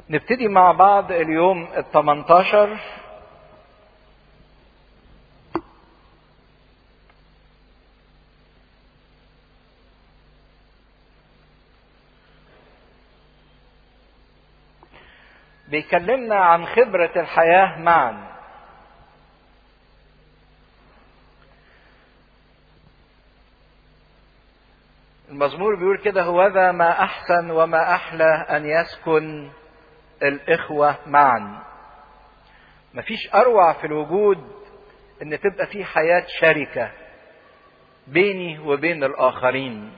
نبتدي مع بعض اليوم ال 18 بيكلمنا عن خبرة الحياة معا المزمور بيقول كده هوذا ما أحسن وما أحلى أن يسكن الإخوة معا مفيش أروع في الوجود إن تبقى في حياة شركة بيني وبين الآخرين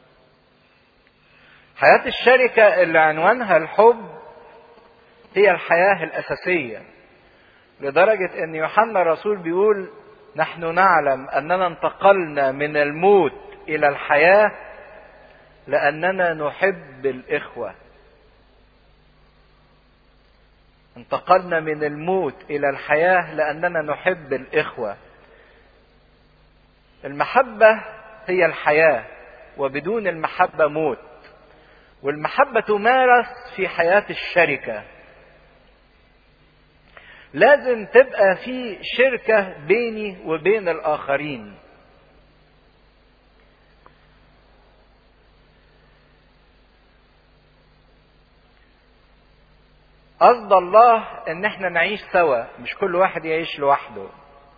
حياة الشركة اللي عنوانها الحب هي الحياة الأساسية لدرجة أن يوحنا الرسول بيقول نحن نعلم أننا انتقلنا من الموت إلى الحياة لأننا نحب الإخوة انتقلنا من الموت إلى الحياة لأننا نحب الإخوة المحبة هي الحياة وبدون المحبة موت والمحبة تمارس في حياة الشركة لازم تبقى في شركة بيني وبين الآخرين قصد الله ان احنا نعيش سوا مش كل واحد يعيش لوحده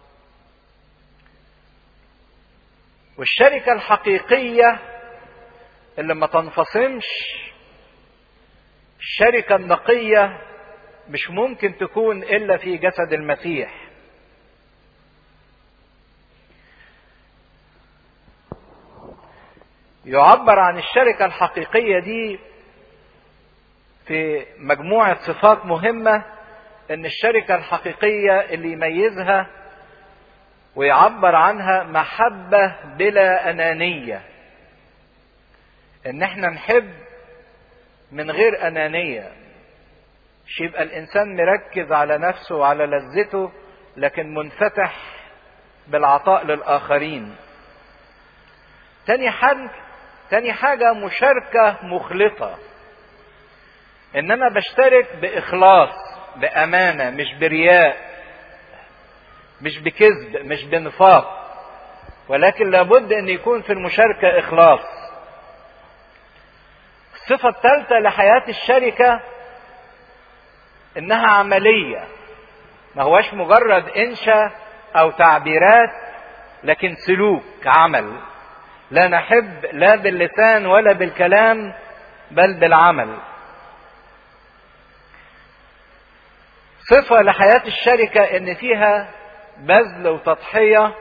والشركة الحقيقية اللي ما تنفصمش الشركة النقية مش ممكن تكون الا في جسد المسيح يعبر عن الشركة الحقيقية دي في مجموعة صفات مهمة ان الشركة الحقيقية اللي يميزها ويعبر عنها محبة بلا انانية ان احنا نحب من غير انانية مش يبقى الانسان مركز على نفسه وعلى لذته لكن منفتح بالعطاء للاخرين تاني حاجة تاني حاجة مشاركة مخلصة ان انا بشترك باخلاص بامانه مش برياء مش بكذب مش بنفاق ولكن لابد ان يكون في المشاركه اخلاص الصفه الثالثه لحياه الشركه انها عمليه ما هواش مجرد انشا او تعبيرات لكن سلوك عمل لا نحب لا باللسان ولا بالكلام بل بالعمل صفة لحياة الشركة إن فيها بذل وتضحية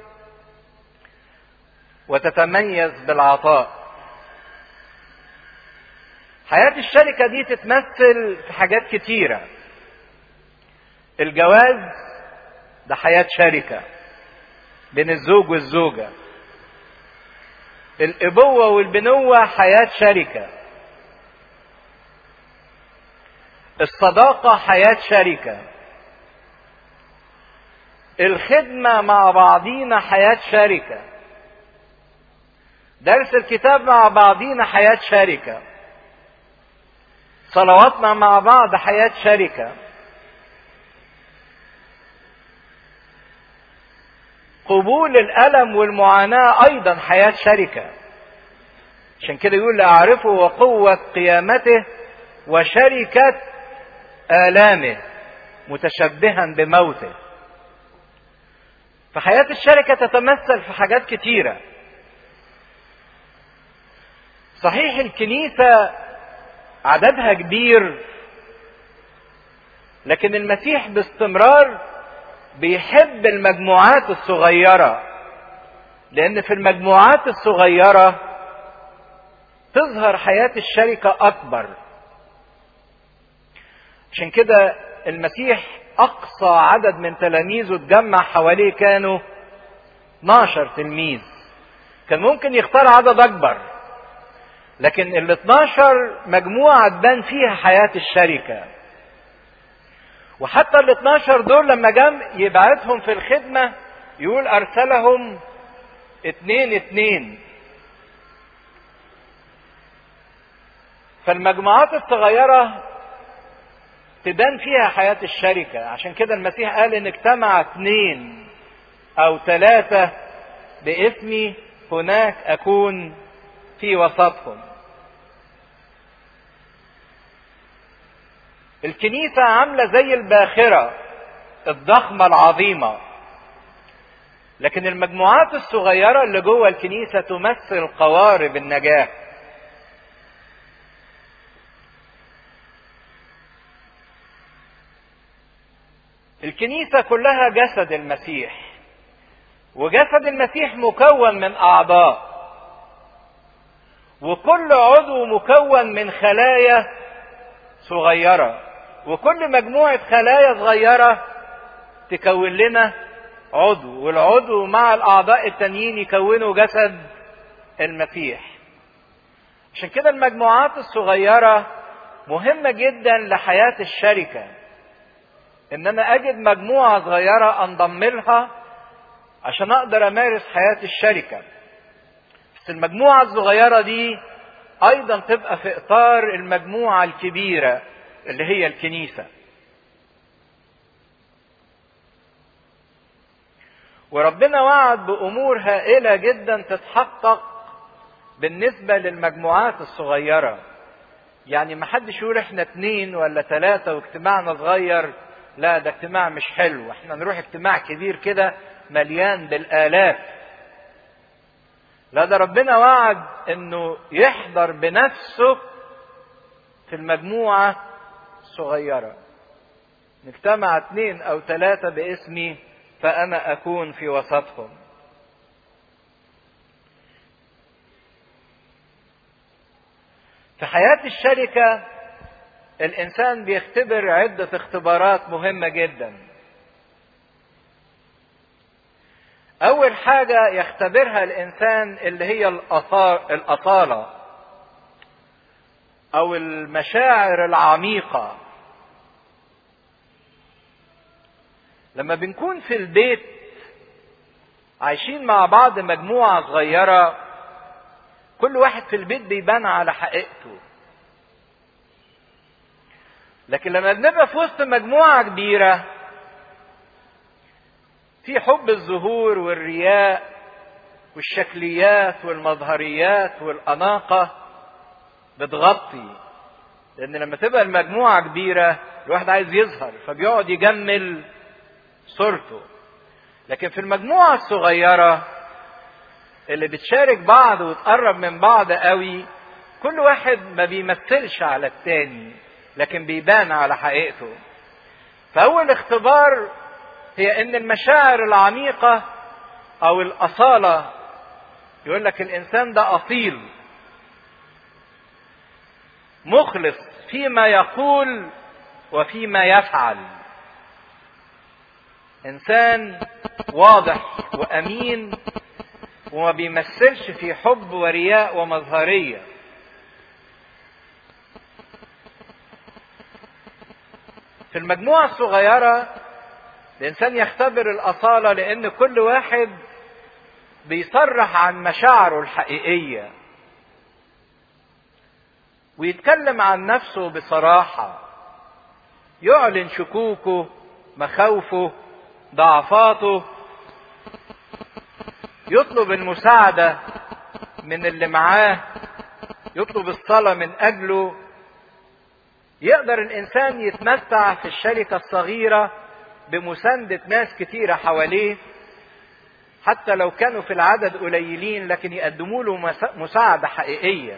وتتميز بالعطاء. حياة الشركة دي تتمثل في حاجات كتيرة. الجواز ده حياة شركة بين الزوج والزوجة. الأبوة والبنوة حياة شركة. الصداقة حياة شركة. الخدمة مع بعضينا حياة شركة. درس الكتاب مع بعضينا حياة شركة. صلواتنا مع بعض حياة شركة. قبول الألم والمعاناة أيضا حياة شركة. عشان كده يقول لأعرفه وقوة قيامته وشركة آلامه متشبها بموته فحياة الشركة تتمثل في حاجات كتيرة صحيح الكنيسة عددها كبير لكن المسيح باستمرار بيحب المجموعات الصغيرة لأن في المجموعات الصغيرة تظهر حياة الشركة أكبر عشان كده المسيح أقصى عدد من تلاميذه اتجمع حواليه كانوا 12 تلميذ كان ممكن يختار عدد أكبر لكن ال 12 مجموعة تبان فيها حياة الشركة وحتى ال 12 دول لما جم يبعتهم في الخدمة يقول أرسلهم اتنين اتنين فالمجموعات الصغيرة تبان فيها حياة الشركة عشان كده المسيح قال ان اجتمع اثنين او ثلاثة باسمي هناك اكون في وسطهم الكنيسة عاملة زي الباخرة الضخمة العظيمة لكن المجموعات الصغيرة اللي جوه الكنيسة تمثل قوارب النجاة الكنيسة كلها جسد المسيح وجسد المسيح مكون من أعضاء وكل عضو مكون من خلايا صغيرة وكل مجموعة خلايا صغيرة تكون لنا عضو والعضو مع الأعضاء التانيين يكونوا جسد المسيح عشان كده المجموعات الصغيرة مهمة جدا لحياة الشركة ان انا اجد مجموعة صغيرة انضم لها عشان اقدر امارس حياة الشركة بس المجموعة الصغيرة دي ايضا تبقى في اطار المجموعة الكبيرة اللي هي الكنيسة وربنا وعد بامور هائلة جدا تتحقق بالنسبة للمجموعات الصغيرة يعني ما حدش يقول احنا اتنين ولا تلاتة واجتماعنا صغير لا ده اجتماع مش حلو احنا نروح اجتماع كبير كده مليان بالالاف لا ده ربنا وعد انه يحضر بنفسه في المجموعة الصغيرة نجتمع اتنين او تلاتة باسمي فانا اكون في وسطهم في حياة الشركة الانسان بيختبر عدة اختبارات مهمة جدا اول حاجة يختبرها الانسان اللي هي الاصالة او المشاعر العميقة لما بنكون في البيت عايشين مع بعض مجموعة صغيرة كل واحد في البيت بيبان على حقيقته لكن لما بنبقى في وسط مجموعة كبيرة في حب الظهور والرياء والشكليات والمظهريات والأناقة بتغطي لأن لما تبقى المجموعة كبيرة الواحد عايز يظهر فبيقعد يجمل صورته لكن في المجموعة الصغيرة اللي بتشارك بعض وتقرب من بعض قوي كل واحد ما بيمثلش على التاني لكن بيبان على حقيقته فأول اختبار هي ان المشاعر العميقة او الاصالة يقول لك الانسان ده اصيل مخلص فيما يقول وفيما يفعل انسان واضح وامين وما بيمثلش في حب ورياء ومظهريه في المجموعة الصغيرة الإنسان يختبر الأصالة لأن كل واحد بيصرح عن مشاعره الحقيقية ويتكلم عن نفسه بصراحة يعلن شكوكه مخاوفه ضعفاته يطلب المساعدة من اللي معاه يطلب الصلاة من أجله يقدر الانسان يتمتع في الشركة الصغيرة بمساندة ناس كتيرة حواليه حتى لو كانوا في العدد قليلين لكن يقدموا له مساعدة حقيقية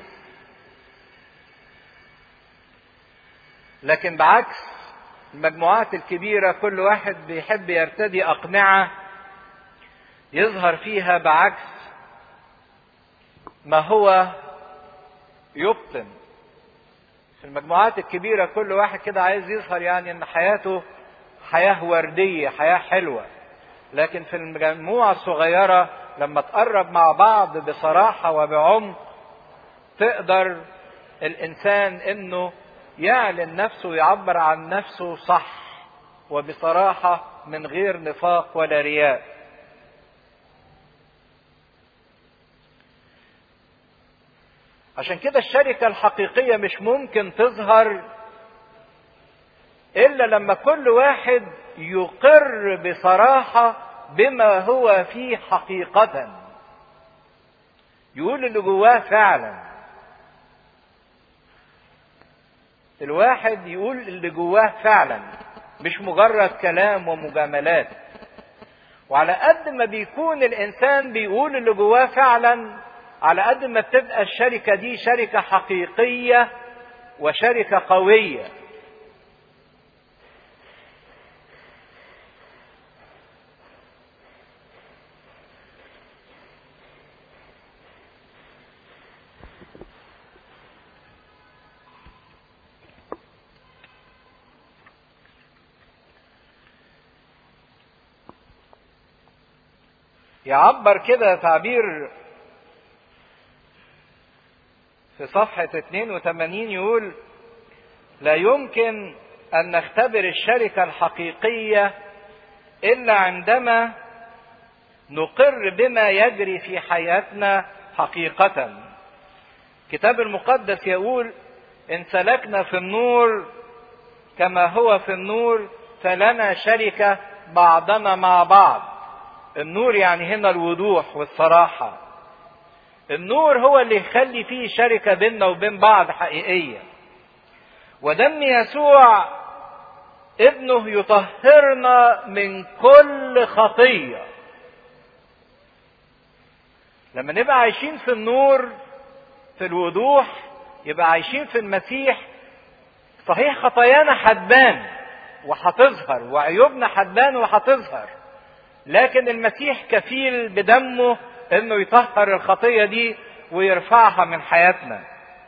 لكن بعكس المجموعات الكبيرة كل واحد بيحب يرتدي أقنعة يظهر فيها بعكس ما هو يبطن في المجموعات الكبيرة كل واحد كده عايز يظهر يعني ان حياته حياة وردية حياة حلوة لكن في المجموعة الصغيرة لما تقرب مع بعض بصراحة وبعمق تقدر الانسان انه يعلن نفسه ويعبر عن نفسه صح وبصراحة من غير نفاق ولا رياء عشان كده الشركة الحقيقية مش ممكن تظهر الا لما كل واحد يقر بصراحه بما هو فيه حقيقه يقول اللي جواه فعلا الواحد يقول اللي جواه فعلا مش مجرد كلام ومجاملات وعلى قد ما بيكون الانسان بيقول اللي جواه فعلا على قد ما بتبقى الشركه دي شركه حقيقيه وشركه قويه يعبر كده تعبير في صفحة 82 يقول لا يمكن أن نختبر الشركة الحقيقية إلا عندما نقر بما يجري في حياتنا حقيقة. الكتاب المقدس يقول إن سلكنا في النور كما هو في النور فلنا شركة بعضنا مع بعض. النور يعني هنا الوضوح والصراحة. النور هو اللي يخلي فيه شركة بيننا وبين بعض حقيقية. ودم يسوع ابنه يطهرنا من كل خطية. لما نبقى عايشين في النور في الوضوح يبقى عايشين في المسيح صحيح خطايانا هتبان وهتظهر وعيوبنا هتبان وهتظهر لكن المسيح كفيل بدمه انه يطهر الخطيه دي ويرفعها من حياتنا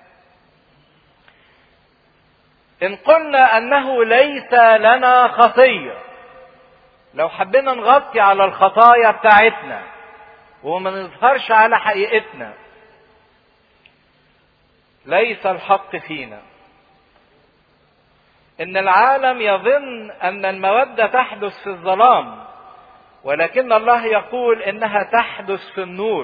ان قلنا انه ليس لنا خطيه لو حبينا نغطي على الخطايا بتاعتنا وما نظهرش على حقيقتنا ليس الحق فينا ان العالم يظن ان الموده تحدث في الظلام ولكن الله يقول انها تحدث في النور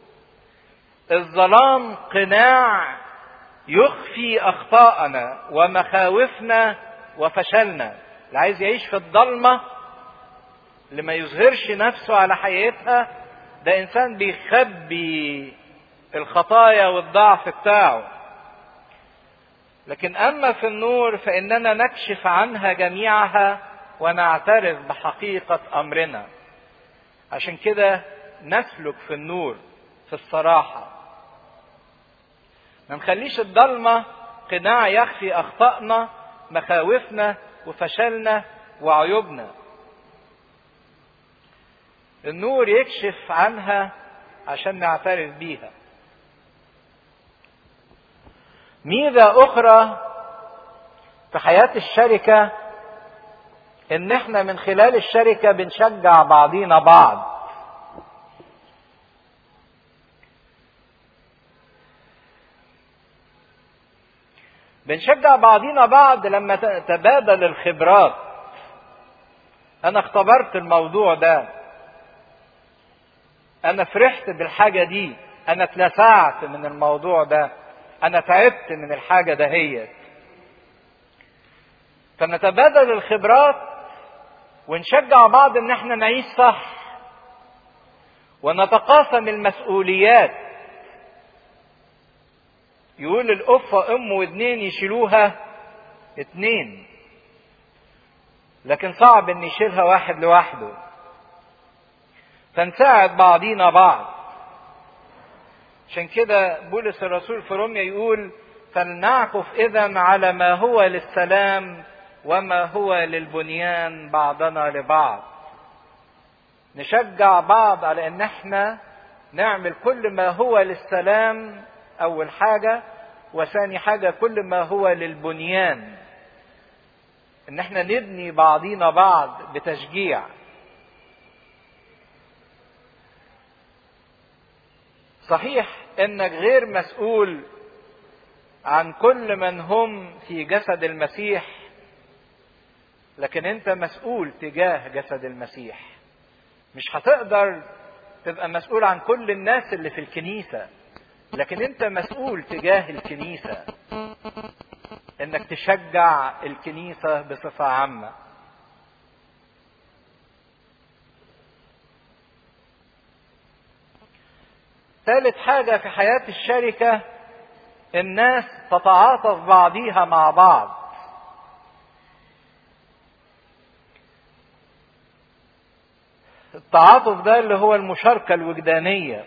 الظلام قناع يخفي اخطاءنا ومخاوفنا وفشلنا اللي عايز يعيش في الضلمه اللي ما يظهرش نفسه على حقيقتها ده انسان بيخبي الخطايا والضعف بتاعه لكن اما في النور فاننا نكشف عنها جميعها ونعترف بحقيقه امرنا عشان كده نسلك في النور في الصراحه ما نخليش الضلمه قناع يخفي اخطائنا مخاوفنا وفشلنا وعيوبنا النور يكشف عنها عشان نعترف بيها ميزة أخرى في حياة الشركة إن إحنا من خلال الشركة بنشجع بعضينا بعض. بنشجع بعضينا بعض لما تبادل الخبرات. أنا اختبرت الموضوع ده. أنا فرحت بالحاجة دي. أنا اتلسعت من الموضوع ده. انا تعبت من الحاجة دهيت فنتبادل الخبرات ونشجع بعض ان احنا نعيش صح ونتقاسم المسؤوليات يقول القفة ام واتنين يشيلوها اتنين لكن صعب ان يشيلها واحد لوحده فنساعد بعضينا بعض عشان كده بولس الرسول في روميا يقول فلنعكف اذا على ما هو للسلام وما هو للبنيان بعضنا لبعض نشجع بعض على ان احنا نعمل كل ما هو للسلام اول حاجه وثاني حاجه كل ما هو للبنيان ان احنا نبني بعضينا بعض بتشجيع صحيح انك غير مسؤول عن كل من هم في جسد المسيح لكن انت مسؤول تجاه جسد المسيح مش هتقدر تبقى مسؤول عن كل الناس اللي في الكنيسه لكن انت مسؤول تجاه الكنيسه ان انك تشجع الكنيسة بصفة عامة ثالث حاجة في حياة الشركة الناس تتعاطف بعضيها مع بعض التعاطف ده اللي هو المشاركة الوجدانية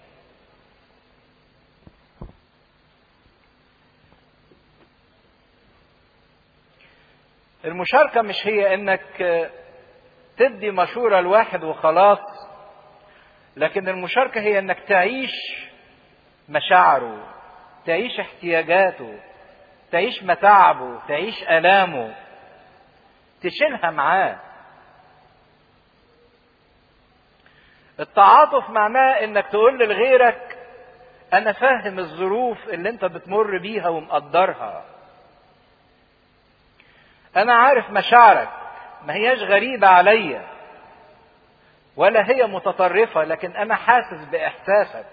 المشاركة مش هي انك تدي مشورة لواحد وخلاص لكن المشاركة هي انك تعيش مشاعره تعيش احتياجاته تعيش متاعبه تعيش الامه تشيلها معاه التعاطف معناه انك تقول لغيرك انا فاهم الظروف اللي انت بتمر بيها ومقدرها انا عارف مشاعرك ما هياش غريبة عليا ولا هي متطرفة لكن انا حاسس باحساسك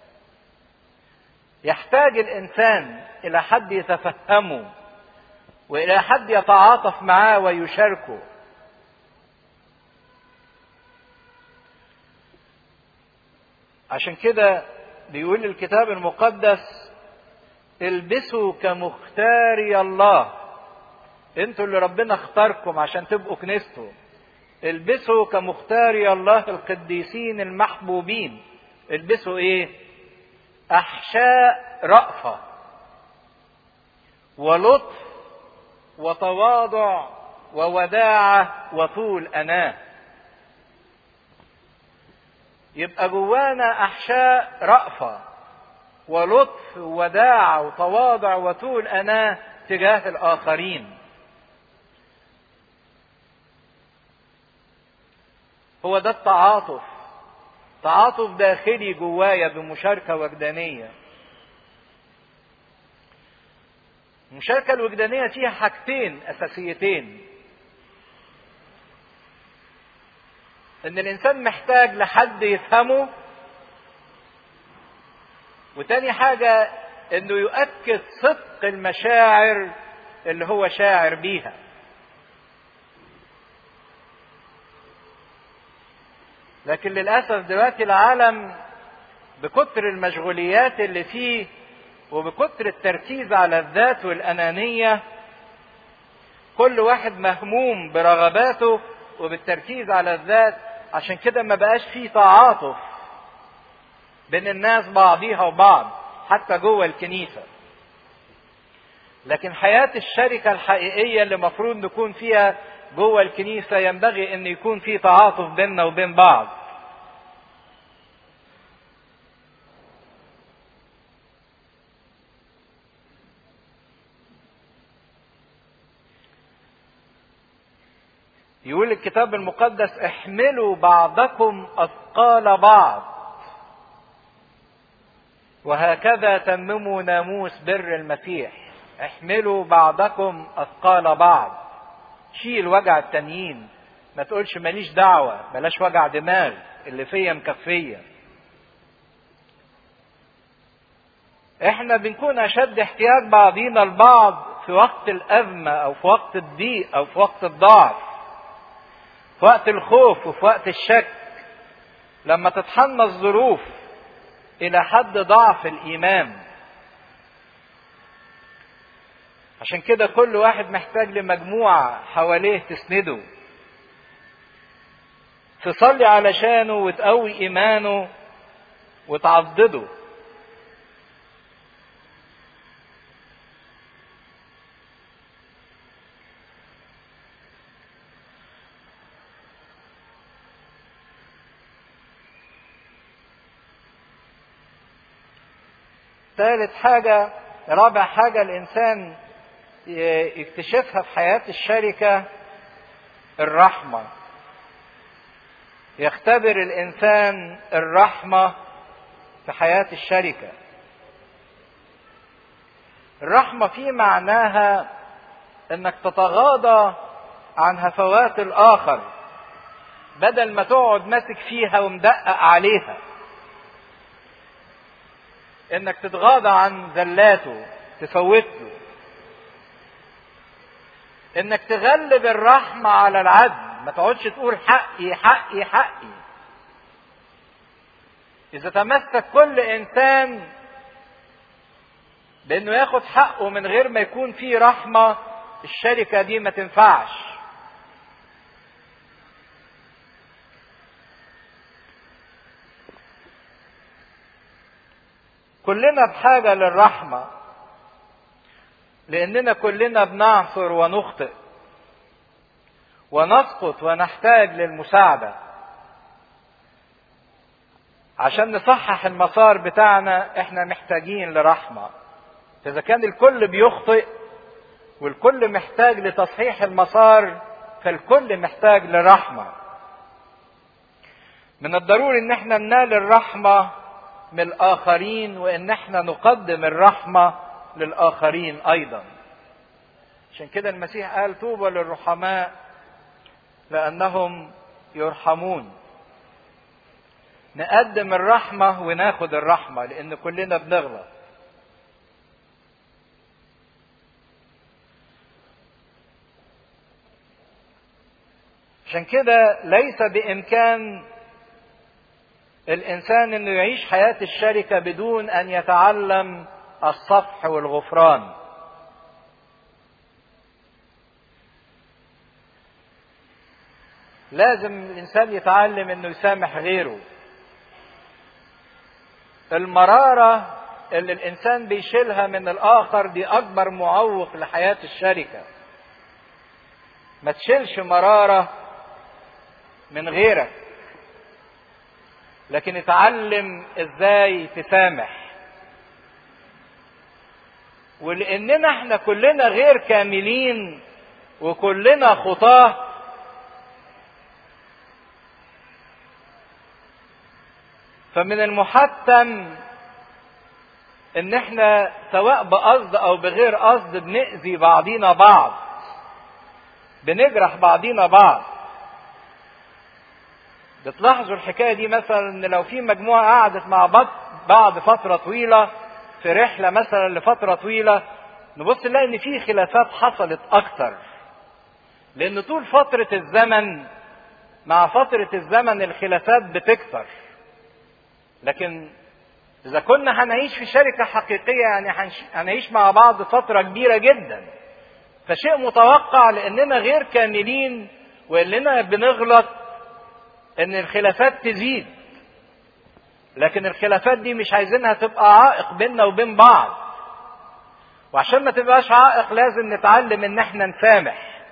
يحتاج الانسان الى حد يتفهمه والى حد يتعاطف معاه ويشاركه عشان كده بيقول الكتاب المقدس البسوا كمختاري الله انتوا اللي ربنا اختاركم عشان تبقوا كنيسته البسوا كمختاري الله القديسين المحبوبين البسوا ايه احشاء رأفة ولطف وتواضع ووداعة وطول أناه يبقى جوانا احشاء رأفة ولطف ووداعة وتواضع وطول أناه تجاه الآخرين هو ده التعاطف تعاطف داخلي جوايا بمشاركة وجدانية المشاركة الوجدانية فيها حاجتين أساسيتين ان الانسان محتاج لحد يفهمه وتاني حاجة انه يؤكد صدق المشاعر اللي هو شاعر بيها لكن للأسف دلوقتي العالم بكتر المشغوليات اللي فيه وبكتر التركيز على الذات والأنانية كل واحد مهموم برغباته وبالتركيز على الذات عشان كده ما بقاش فيه تعاطف بين الناس بعضيها وبعض حتى جوه الكنيسة لكن حياة الشركة الحقيقية اللي المفروض نكون فيها جوه الكنيسة ينبغي ان يكون في تعاطف بيننا وبين بعض يقول الكتاب المقدس احملوا بعضكم اثقال بعض وهكذا تمموا ناموس بر المسيح احملوا بعضكم اثقال بعض شيل وجع التانيين ما تقولش ماليش دعوة بلاش وجع دماغ اللي فيا مكفية احنا بنكون اشد احتياج بعضينا البعض في وقت الازمة او في وقت الضيق او في وقت الضعف في وقت الخوف وفي وقت الشك لما تتحنى الظروف الى حد ضعف الايمان عشان كده كل واحد محتاج لمجموعة حواليه تسنده تصلي علشانه وتقوي ايمانه وتعضده ثالث حاجة رابع حاجة الإنسان يكتشفها في حياة الشركة الرحمة يختبر الإنسان الرحمة في حياة الشركة الرحمة في معناها انك تتغاضى عن هفوات الاخر بدل ما تقعد ماسك فيها ومدقق عليها انك تتغاضى عن ذلاته تفوت له انك تغلب الرحمة على العدل ما تقعدش تقول حقي حقي حقي اذا تمسك كل انسان بانه ياخد حقه من غير ما يكون فيه رحمة الشركة دي ما تنفعش كلنا بحاجة للرحمة لأننا كلنا بنعثر ونخطئ ونسقط ونحتاج للمساعدة عشان نصحح المسار بتاعنا احنا محتاجين لرحمة إذا كان الكل بيخطئ والكل محتاج لتصحيح المسار فالكل محتاج لرحمة من الضروري ان احنا ننال الرحمة من الآخرين وإن احنا نقدم الرحمة للآخرين أيضا. عشان كده المسيح قال طوبى للرحماء لأنهم يرحمون. نقدم الرحمة وناخد الرحمة لأن كلنا بنغلط. عشان كده ليس بإمكان الانسان انه يعيش حياه الشركه بدون ان يتعلم الصفح والغفران لازم الانسان يتعلم انه يسامح غيره المراره اللي الانسان بيشيلها من الاخر دي اكبر معوق لحياه الشركه ما تشيلش مراره من غيرك لكن اتعلم ازاي تسامح ولاننا احنا كلنا غير كاملين وكلنا خطاه فمن المحتم ان احنا سواء بقصد او بغير قصد بنأذي بعضينا بعض بنجرح بعضينا بعض بتلاحظوا الحكايه دي مثلا ان لو في مجموعه قعدت مع بعض بعد فتره طويله في رحله مثلا لفتره طويله نبص نلاقي ان في خلافات حصلت اكتر لان طول فتره الزمن مع فتره الزمن الخلافات بتكتر لكن اذا كنا هنعيش في شركه حقيقيه يعني هنعيش مع بعض فتره كبيره جدا فشيء متوقع لاننا غير كاملين واننا بنغلط ان الخلافات تزيد لكن الخلافات دي مش عايزينها تبقى عائق بيننا وبين بعض وعشان ما تبقاش عائق لازم نتعلم ان احنا نسامح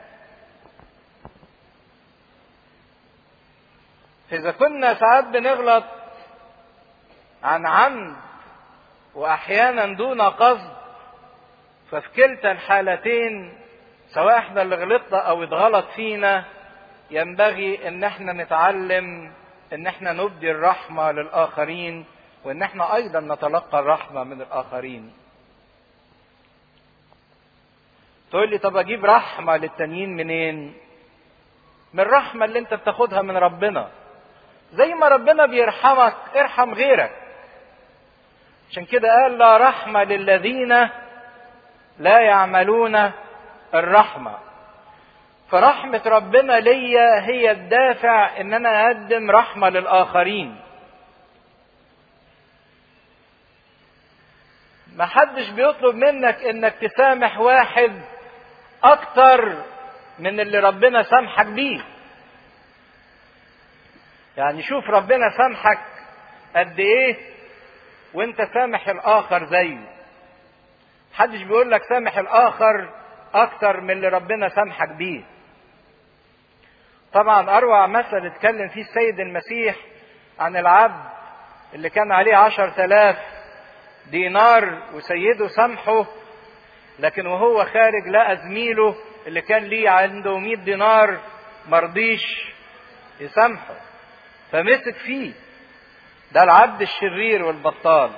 اذا كنا ساعات بنغلط عن عمد واحيانا دون قصد ففي كلتا الحالتين سواء احنا اللي غلطنا او اتغلط فينا ينبغي ان احنا نتعلم ان احنا نبدي الرحمه للاخرين وان احنا ايضا نتلقى الرحمه من الاخرين تقول لي طب اجيب رحمه للتانيين منين من الرحمه اللي انت بتاخدها من ربنا زي ما ربنا بيرحمك ارحم غيرك عشان كده قال لا رحمه للذين لا يعملون الرحمه فرحمة ربنا ليا هي الدافع ان انا اقدم رحمة للاخرين ما حدش بيطلب منك انك تسامح واحد اكتر من اللي ربنا سامحك بيه يعني شوف ربنا سامحك قد ايه وانت سامح الاخر زيه محدش بيقول لك سامح الاخر اكتر من اللي ربنا سامحك بيه طبعا اروع مثل اتكلم فيه السيد المسيح عن العبد اللي كان عليه عشر تلاف دينار وسيده سامحه لكن وهو خارج لقى زميله اللي كان ليه عنده مئة دينار مرضيش يسامحه فمسك فيه ده العبد الشرير والبطال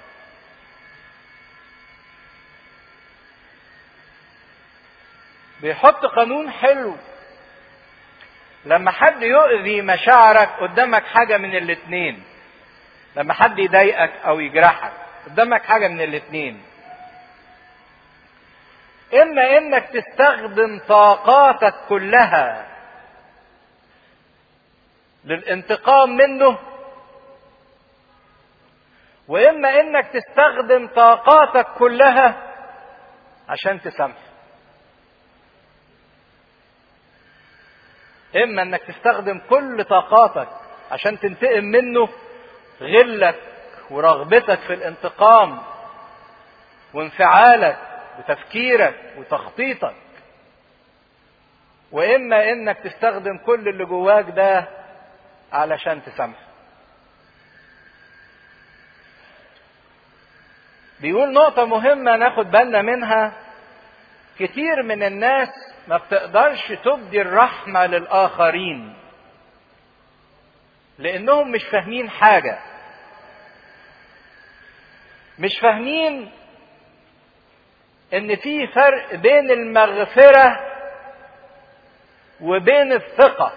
بيحط قانون حلو لما حد يؤذي مشاعرك قدامك حاجة من الاتنين لما حد يضايقك او يجرحك قدامك حاجة من الاتنين اما انك تستخدم طاقاتك كلها للانتقام منه واما انك تستخدم طاقاتك كلها عشان تسامحه اما انك تستخدم كل طاقاتك عشان تنتقم منه غلك ورغبتك في الانتقام وانفعالك وتفكيرك وتخطيطك واما انك تستخدم كل اللي جواك ده علشان تسامحه بيقول نقطة مهمة ناخد بالنا منها كتير من الناس ما بتقدرش تبدي الرحمة للآخرين لأنهم مش فاهمين حاجة مش فاهمين إن في فرق بين المغفرة وبين الثقة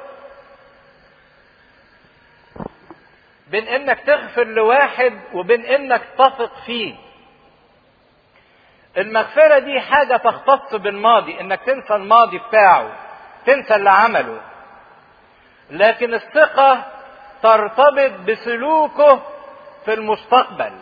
بين إنك تغفر لواحد وبين إنك تثق فيه المغفرة دي حاجة تختص بالماضي انك تنسى الماضي بتاعه تنسى اللي عمله لكن الثقة ترتبط بسلوكه في المستقبل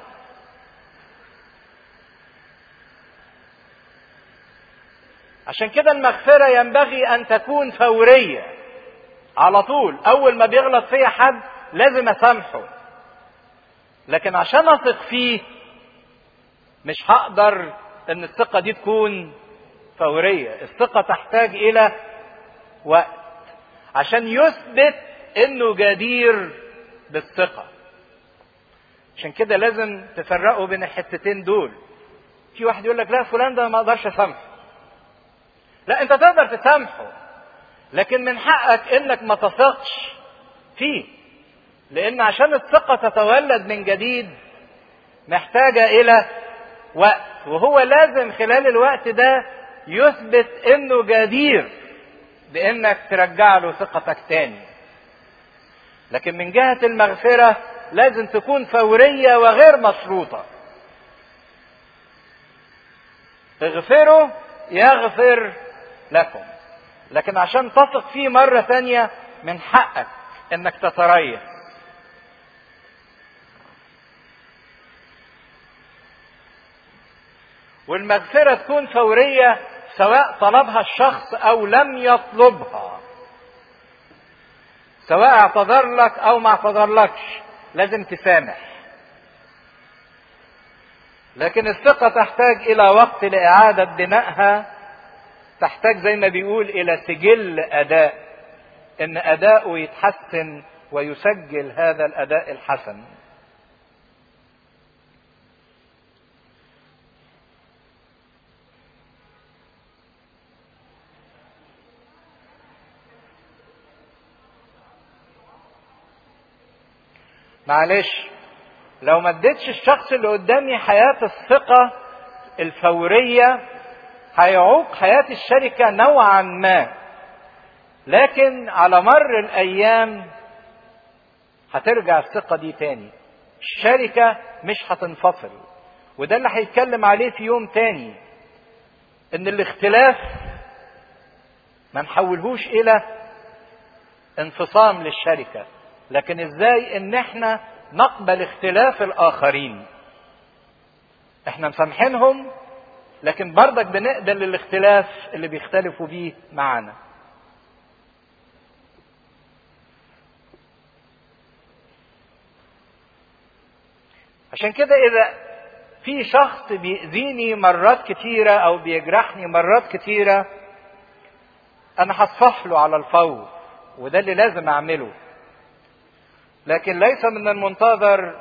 عشان كده المغفرة ينبغي ان تكون فورية على طول اول ما بيغلط فيا حد لازم اسامحه لكن عشان اثق فيه مش هقدر ان الثقه دي تكون فوريه الثقه تحتاج الى وقت عشان يثبت انه جدير بالثقه عشان كده لازم تفرقوا بين الحتتين دول في واحد يقول لك لا فلان ده ما اقدرش اسامحه لا انت تقدر تسامحه لكن من حقك انك ما تثقش فيه لان عشان الثقه تتولد من جديد محتاجه الى وقت وهو لازم خلال الوقت ده يثبت انه جدير بانك ترجع له ثقتك تاني لكن من جهة المغفرة لازم تكون فورية وغير مشروطة اغفروا يغفر لكم لكن عشان تثق فيه مرة تانية من حقك انك تتريث والمغفرة تكون فورية سواء طلبها الشخص أو لم يطلبها سواء اعتذر لك أو ما اعتذرلكش لازم تسامح لكن الثقة تحتاج إلى وقت لإعادة بنائها تحتاج زي ما بيقول إلى سجل أداء إن أداؤه يتحسن ويسجل هذا الأداء الحسن معلش لو ما اديتش الشخص اللي قدامي حياة الثقة الفورية هيعوق حياة الشركة نوعا ما لكن على مر الأيام هترجع الثقة دي تاني الشركة مش هتنفصل وده اللي هيتكلم عليه في يوم تاني ان الاختلاف ما نحولهوش الى انفصام للشركه لكن ازاي ان احنا نقبل اختلاف الاخرين احنا مسامحينهم لكن برضك بنقبل الاختلاف اللي بيختلفوا بيه معانا عشان كده اذا في شخص بيأذيني مرات كتيرة او بيجرحني مرات كتيرة انا هصفح له على الفور وده اللي لازم اعمله لكن ليس من المنتظر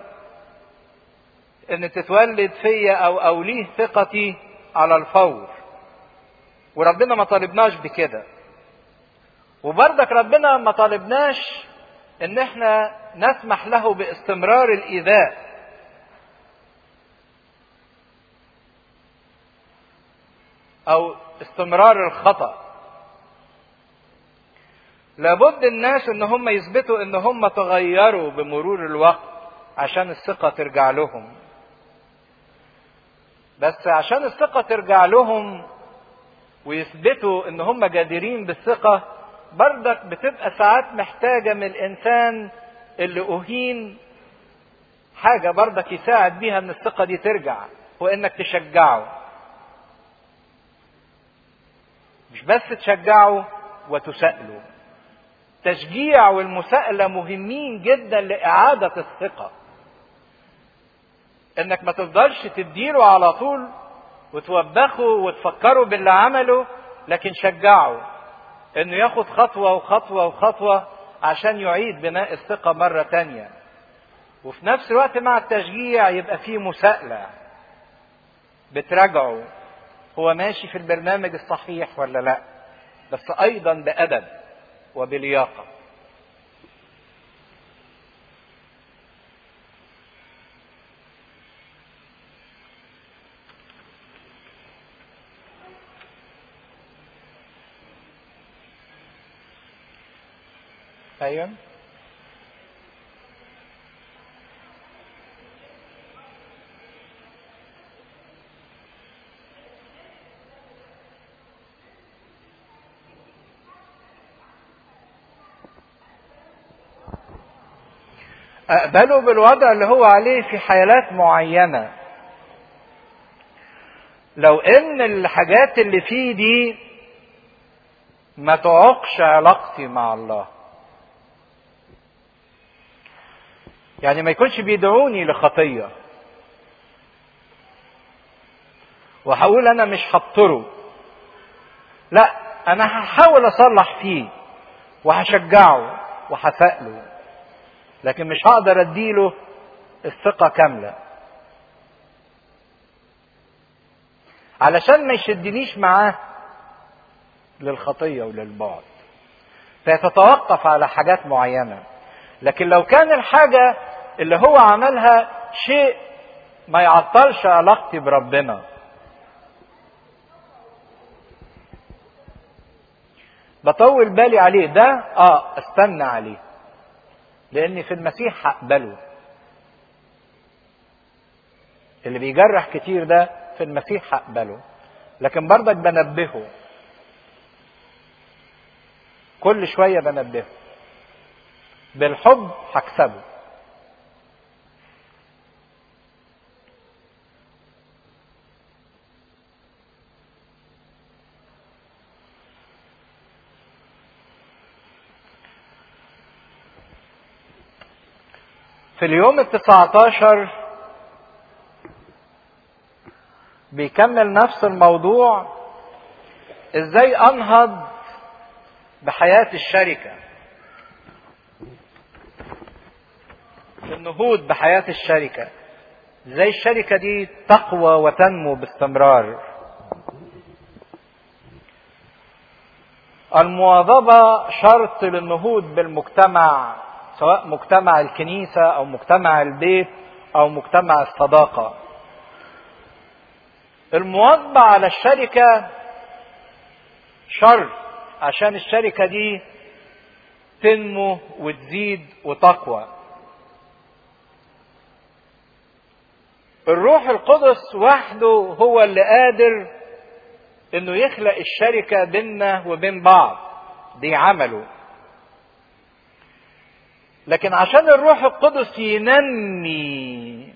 ان تتولد فيا او اوليه ثقتي على الفور وربنا ما طالبناش بكده وبرضك ربنا ما طالبناش ان احنا نسمح له باستمرار الايذاء او استمرار الخطأ لابد الناس ان هم يثبتوا ان هم تغيروا بمرور الوقت عشان الثقة ترجع لهم بس عشان الثقة ترجع لهم ويثبتوا ان هم جادرين بالثقة بردك بتبقى ساعات محتاجة من الانسان اللي اهين حاجة بردك يساعد بيها ان الثقة دي ترجع هو انك تشجعه مش بس تشجعه وتسأله تشجيع والمساءلة مهمين جدا لإعادة الثقة انك ما تفضلش تديله على طول وتوبخه وتفكره باللي عمله لكن شجعه انه ياخد خطوة وخطوة وخطوة عشان يعيد بناء الثقة مرة تانية وفي نفس الوقت مع التشجيع يبقى فيه مساءلة بتراجعه هو ماشي في البرنامج الصحيح ولا لا بس ايضا بادب وبلياقه ايوه اقبله بالوضع اللي هو عليه في حالات معينه لو ان الحاجات اللي فيه دي ما تعقش علاقتي مع الله يعني ما يكونش بيدعوني لخطيه وهقول انا مش هضطره لا انا هحاول اصلح فيه وهشجعه وهسأله لكن مش هقدر اديله الثقة كاملة علشان ما يشدنيش معاه للخطية وللبعد فيتتوقف على حاجات معينة لكن لو كان الحاجة اللي هو عملها شيء ما يعطلش علاقتي بربنا بطول بالي عليه ده اه استنى عليه لاني في المسيح هقبله اللي بيجرح كتير ده في المسيح هقبله لكن برضك بنبهه كل شويه بنبهه بالحب هكسبه في اليوم التسعة عشر بيكمل نفس الموضوع ازاي انهض بحياة الشركة النهوض بحياة الشركة ازاي الشركة دي تقوى وتنمو باستمرار المواظبة شرط للنهوض بالمجتمع سواء مجتمع الكنيسة أو مجتمع البيت أو مجتمع الصداقة. المواظبة على الشركة شرط عشان الشركة دي تنمو وتزيد وتقوى. الروح القدس وحده هو اللي قادر انه يخلق الشركة بيننا وبين بعض. دي عمله. لكن عشان الروح القدس ينمي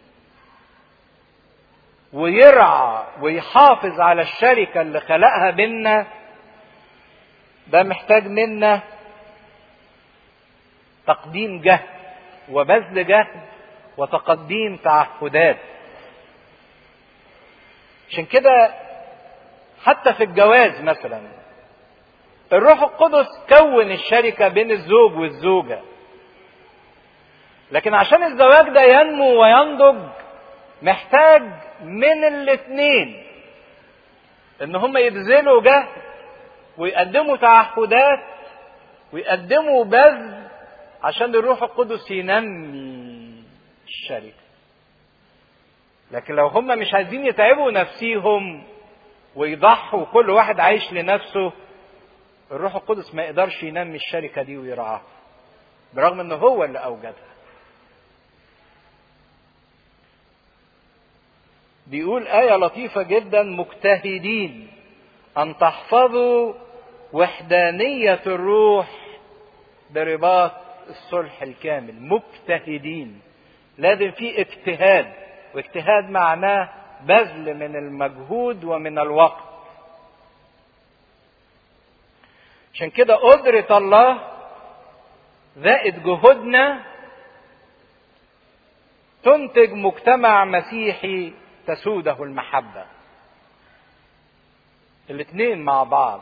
ويرعى ويحافظ على الشركة اللي خلقها بينا ده محتاج منا تقديم جهد وبذل جهد وتقديم تعهدات عشان كده حتى في الجواز مثلا الروح القدس كون الشركة بين الزوج والزوجة لكن عشان الزواج ده ينمو وينضج محتاج من الاثنين ان هم يبذلوا جهد ويقدموا تعهدات ويقدموا بذل عشان الروح القدس ينمي الشركه لكن لو هم مش عايزين يتعبوا نفسيهم ويضحوا كل واحد عايش لنفسه الروح القدس ما يقدرش ينمي الشركه دي ويرعاها برغم ان هو اللي اوجدها بيقول آية لطيفة جدا مجتهدين أن تحفظوا وحدانية الروح برباط الصلح الكامل مجتهدين لازم في اجتهاد واجتهاد معناه بذل من المجهود ومن الوقت عشان كده قدرة الله زائد جهودنا تنتج مجتمع مسيحي تسوده المحبة الاثنين مع بعض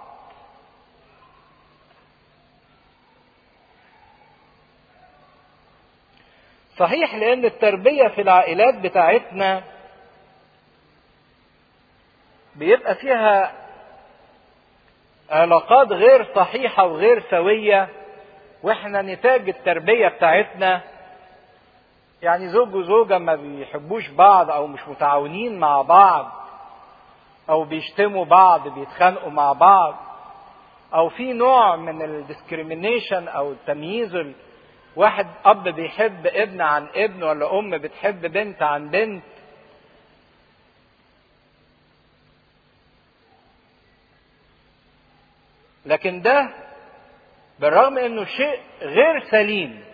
صحيح لان التربية في العائلات بتاعتنا بيبقى فيها علاقات غير صحيحة وغير سوية واحنا نتاج التربية بتاعتنا يعني زوج وزوجة ما بيحبوش بعض او مش متعاونين مع بعض او بيشتموا بعض بيتخانقوا مع بعض او في نوع من الديسكريمينيشن او التمييز واحد اب بيحب ابن عن ابن ولا ام بتحب بنت عن بنت لكن ده بالرغم انه شيء غير سليم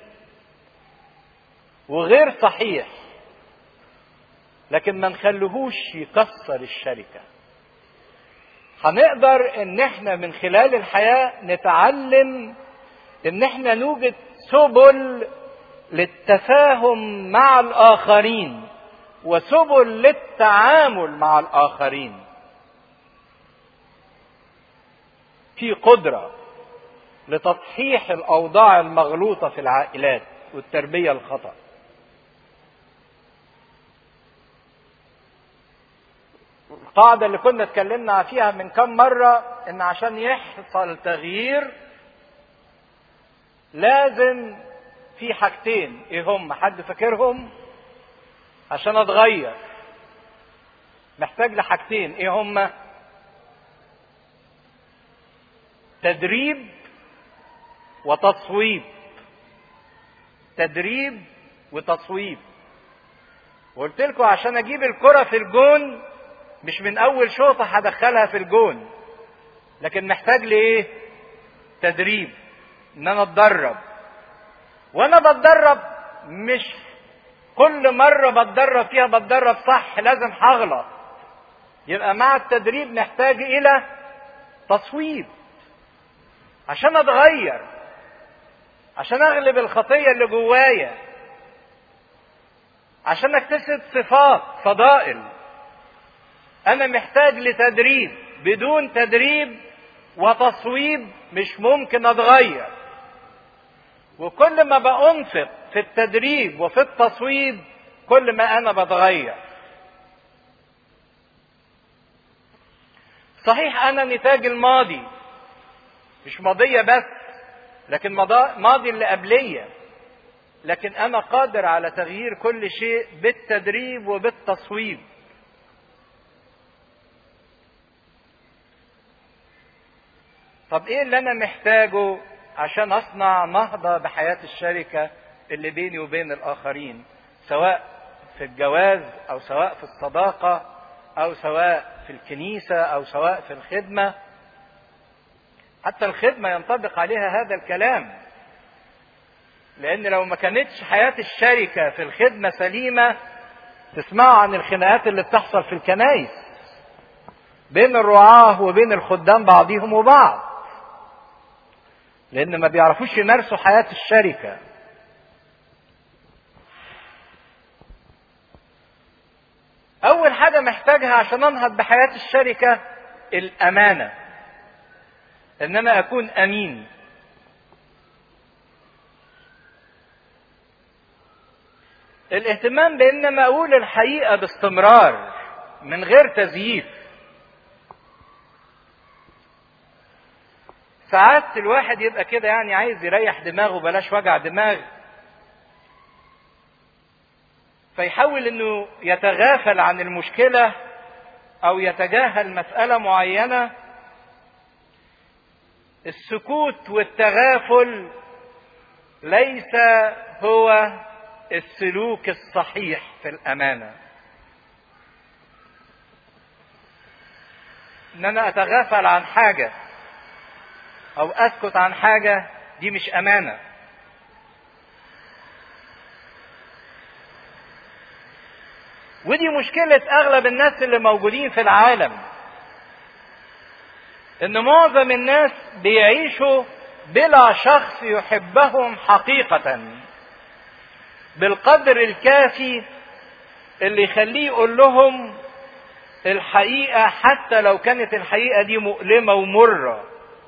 وغير صحيح لكن ما نخليهوش يكسر الشركة هنقدر ان احنا من خلال الحياة نتعلم ان احنا نوجد سبل للتفاهم مع الاخرين وسبل للتعامل مع الاخرين في قدرة لتصحيح الاوضاع المغلوطة في العائلات والتربية الخطأ القاعدة اللي كنا اتكلمنا فيها من كم مرة ان عشان يحصل تغيير لازم في حاجتين ايه هم حد فاكرهم عشان اتغير محتاج لحاجتين ايه هم تدريب وتصويب تدريب وتصويب وقلت لكم عشان اجيب الكرة في الجون مش من اول شوطة هدخلها في الجون لكن محتاج لايه تدريب ان انا اتدرب وانا بتدرب مش كل مرة بتدرب فيها بتدرب صح لازم هغلط يبقى مع التدريب نحتاج الى تصويب عشان اتغير عشان اغلب الخطية اللي جوايا عشان اكتسب صفات فضائل انا محتاج لتدريب بدون تدريب وتصويب مش ممكن اتغير وكل ما بأنفق في التدريب وفي التصويب كل ما انا بتغير صحيح انا نتاج الماضي مش ماضية بس لكن ماضي اللي قبلية لكن انا قادر على تغيير كل شيء بالتدريب وبالتصويب طب ايه اللي انا محتاجه عشان اصنع نهضة بحياة الشركة اللي بيني وبين الاخرين سواء في الجواز او سواء في الصداقة او سواء في الكنيسة او سواء في الخدمة حتى الخدمة ينطبق عليها هذا الكلام لان لو ما كانتش حياة الشركة في الخدمة سليمة تسمعوا عن الخناقات اللي بتحصل في الكنايس بين الرعاة وبين الخدام بعضهم وبعض لان ما بيعرفوش يمارسوا حياة الشركة اول حاجة محتاجها عشان انهض بحياة الشركة الامانة ان انا اكون امين الاهتمام بان ما اقول الحقيقة باستمرار من غير تزييف ساعات الواحد يبقى كده يعني عايز يريح دماغه بلاش وجع دماغ فيحاول انه يتغافل عن المشكلة او يتجاهل مسألة معينة السكوت والتغافل ليس هو السلوك الصحيح في الامانه ان انا اتغافل عن حاجه او اسكت عن حاجه دي مش امانه ودي مشكله اغلب الناس اللي موجودين في العالم ان معظم الناس بيعيشوا بلا شخص يحبهم حقيقه بالقدر الكافي اللي يخليه يقول لهم الحقيقه حتى لو كانت الحقيقه دي مؤلمه ومره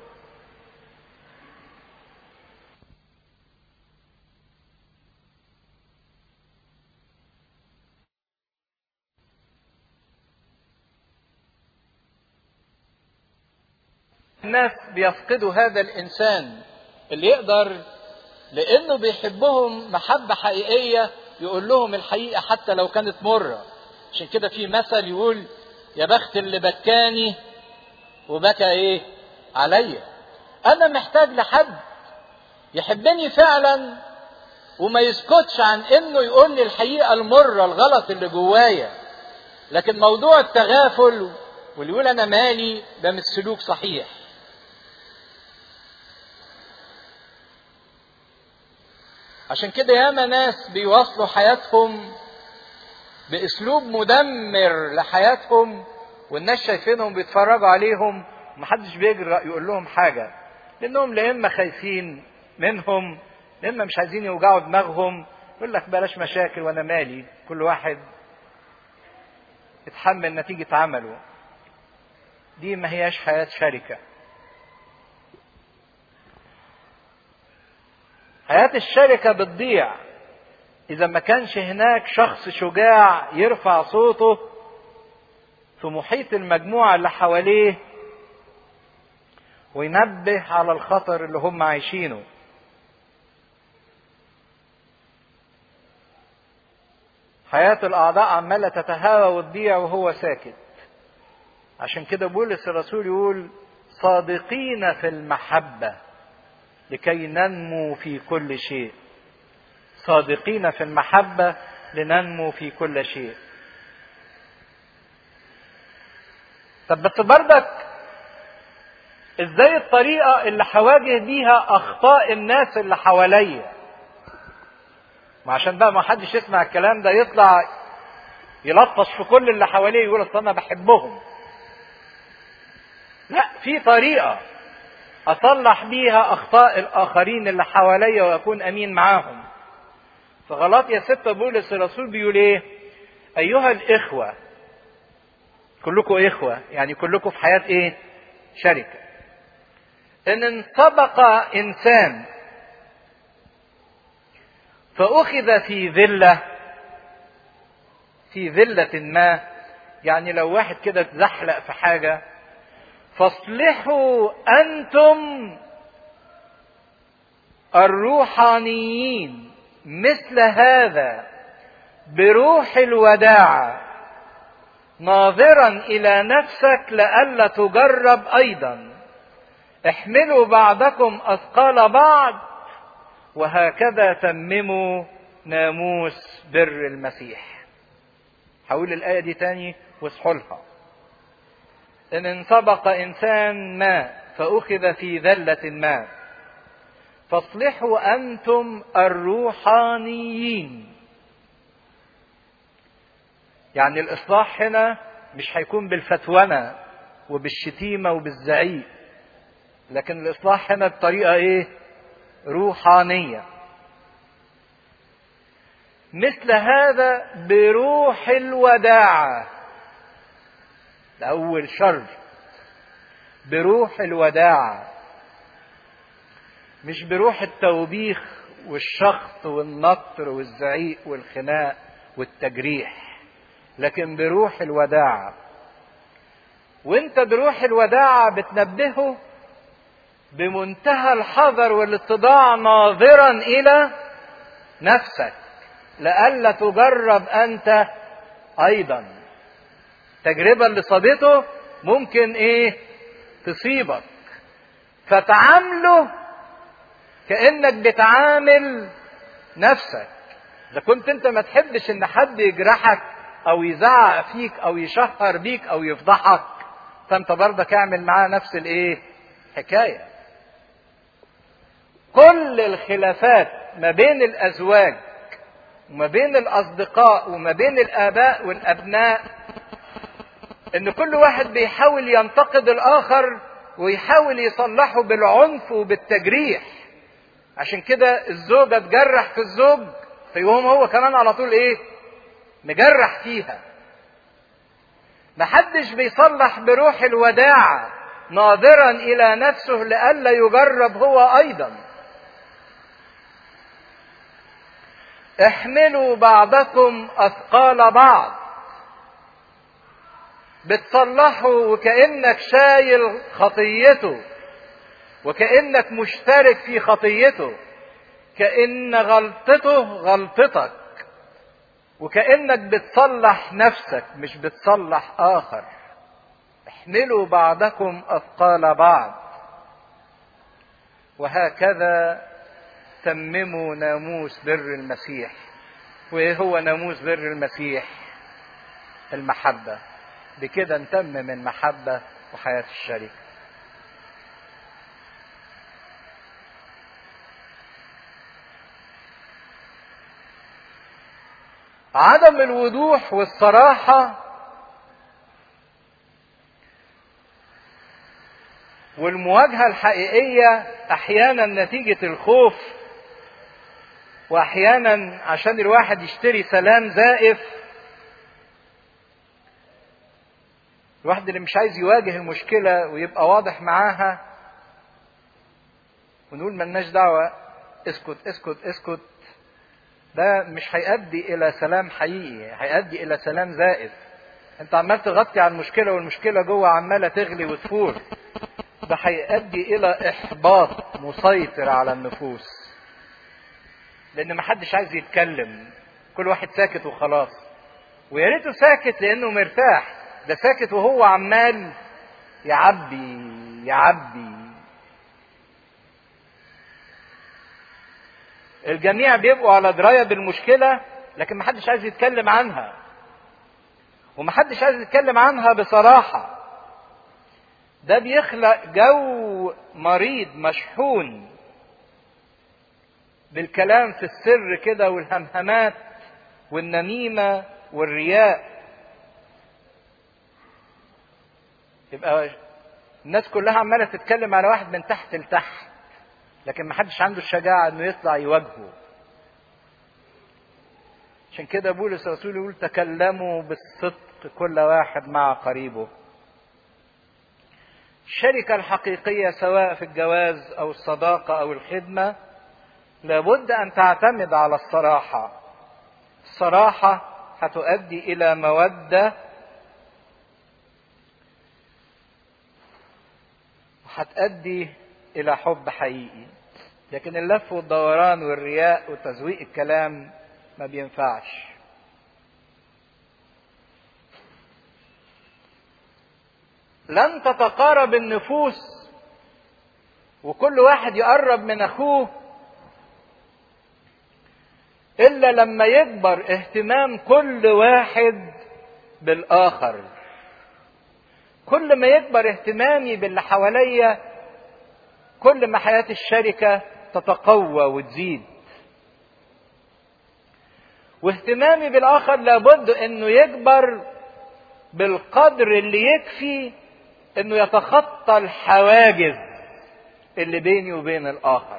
الناس بيفقدوا هذا الانسان اللي يقدر لانه بيحبهم محبه حقيقيه يقول لهم الحقيقه حتى لو كانت مره عشان كده في مثل يقول يا بخت اللي بكاني وبكى ايه عليا انا محتاج لحد يحبني فعلا وما يسكتش عن انه يقول لي الحقيقه المره الغلط اللي جوايا لكن موضوع التغافل واللي يقول انا مالي ده مش سلوك صحيح عشان كده ياما ناس بيواصلوا حياتهم باسلوب مدمر لحياتهم والناس شايفينهم بيتفرجوا عليهم ومحدش بيجرأ يقول لهم حاجة لأنهم لا إما خايفين منهم لا إما مش عايزين يوجعوا دماغهم يقول لك بلاش مشاكل وأنا مالي كل واحد يتحمل نتيجة عمله دي ما هياش حياة شركة حياة الشركة بتضيع إذا ما كانش هناك شخص شجاع يرفع صوته في محيط المجموعة اللي حواليه وينبه على الخطر اللي هم عايشينه حياة الأعضاء عمالة تتهاوى وتضيع وهو ساكت عشان كده بولس الرسول يقول صادقين في المحبة لكي ننمو في كل شيء صادقين في المحبة لننمو في كل شيء طب بس بردك ازاي الطريقة اللي هواجه بيها اخطاء الناس اللي حواليا ما عشان بقى ما حدش يسمع الكلام ده يطلع يلطش في كل اللي حواليه يقول اصل انا بحبهم لا في طريقة اصلح بيها اخطاء الاخرين اللي حواليا واكون امين معاهم فغلط يا ستة بولس الرسول بيقول ايه ايها الاخوة كلكم اخوة يعني كلكم في حياة ايه شركة ان انطبق انسان فاخذ في ذلة في ذلة ما يعني لو واحد كده اتزحلق في حاجة فاصلحوا انتم الروحانيين مثل هذا بروح الوداعة ناظرا إلى نفسك لئلا تجرب أيضا احملوا بعضكم أثقال بعض وهكذا تمموا ناموس بر المسيح هقول الآية دي تاني واصحوا لها إن انسبق إنسان ما فأخذ في ذلة ما فاصلحوا أنتم الروحانيين يعني الإصلاح هنا مش هيكون بالفتونة وبالشتيمة وبالزعيق لكن الإصلاح هنا بطريقة إيه؟ روحانية مثل هذا بروح الوداعة ده أول شر بروح الوداعة مش بروح التوبيخ والشخط والنطر والزعيق والخناق والتجريح لكن بروح الوداعة وانت بروح الوداعة بتنبهه بمنتهى الحذر والاتضاع ناظرا الى نفسك لئلا تجرب انت ايضا التجربة اللي صابته ممكن ايه تصيبك فتعامله كانك بتعامل نفسك اذا كنت انت ما تحبش ان حد يجرحك او يزعق فيك او يشهر بيك او يفضحك فانت برضك اعمل معاه نفس الايه حكايه كل الخلافات ما بين الازواج وما بين الاصدقاء وما بين الاباء والابناء ان كل واحد بيحاول ينتقد الاخر ويحاول يصلحه بالعنف وبالتجريح عشان كده الزوجة تجرح في الزوج فيقوم هو كمان على طول ايه مجرح فيها محدش بيصلح بروح الوداعة ناظرا الى نفسه لئلا يجرب هو ايضا احملوا بعضكم اثقال بعض بتصلحه وكانك شايل خطيته وكانك مشترك في خطيته كان غلطته غلطتك وكانك بتصلح نفسك مش بتصلح اخر احملوا بعضكم اثقال بعض وهكذا تمموا ناموس بر المسيح وايه هو ناموس بر المسيح المحبه بكده نتمم المحبه وحياه الشريك عدم الوضوح والصراحه والمواجهه الحقيقيه احيانا نتيجه الخوف واحيانا عشان الواحد يشتري سلام زائف الواحد اللي مش عايز يواجه المشكله ويبقى واضح معاها ونقول ملناش دعوه اسكت اسكت اسكت ده مش هيؤدي الى سلام حقيقي هيؤدي الى سلام زائف انت عمال تغطي على المشكله والمشكله جوه عماله تغلي وتفور ده هيؤدي الى احباط مسيطر على النفوس لان محدش عايز يتكلم كل واحد ساكت وخلاص ويا ريته ساكت لانه مرتاح ده ساكت وهو عمال يعبي يعبي الجميع بيبقوا على درايه بالمشكله لكن محدش عايز يتكلم عنها ومحدش عايز يتكلم عنها بصراحه ده بيخلق جو مريض مشحون بالكلام في السر كده والهمهمات والنميمة والرياء يبقى الناس كلها عمالة تتكلم على واحد من تحت لتحت لكن محدش عنده الشجاعة انه يطلع يواجهه عشان كده بولس الرسول يقول تكلموا بالصدق كل واحد مع قريبه الشركة الحقيقية سواء في الجواز أو الصداقة أو الخدمة لابد أن تعتمد على الصراحة. الصراحة هتؤدي إلى مودة وهتؤدي إلى حب حقيقي. لكن اللف والدوران والرياء وتزويق الكلام ما بينفعش. لن تتقارب النفوس وكل واحد يقرب من اخوه الا لما يكبر اهتمام كل واحد بالاخر كل ما يكبر اهتمامي باللي حواليا كل ما حياه الشركه تتقوى وتزيد واهتمامي بالاخر لابد انه يكبر بالقدر اللي يكفي انه يتخطى الحواجز اللي بيني وبين الاخر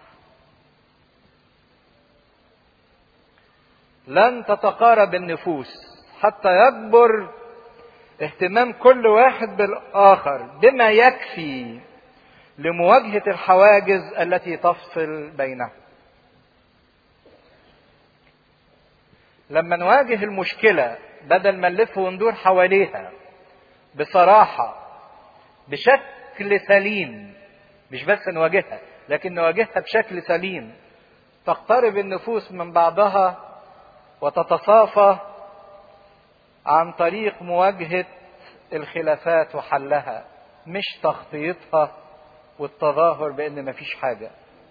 لن تتقارب النفوس حتى يكبر اهتمام كل واحد بالاخر بما يكفي لمواجهه الحواجز التي تفصل بينهم لما نواجه المشكله بدل ما نلف وندور حواليها بصراحه بشكل سليم مش بس نواجهها لكن نواجهها بشكل سليم تقترب النفوس من بعضها وتتصافى عن طريق مواجهه الخلافات وحلها مش تغطيتها والتظاهر بان مفيش حاجه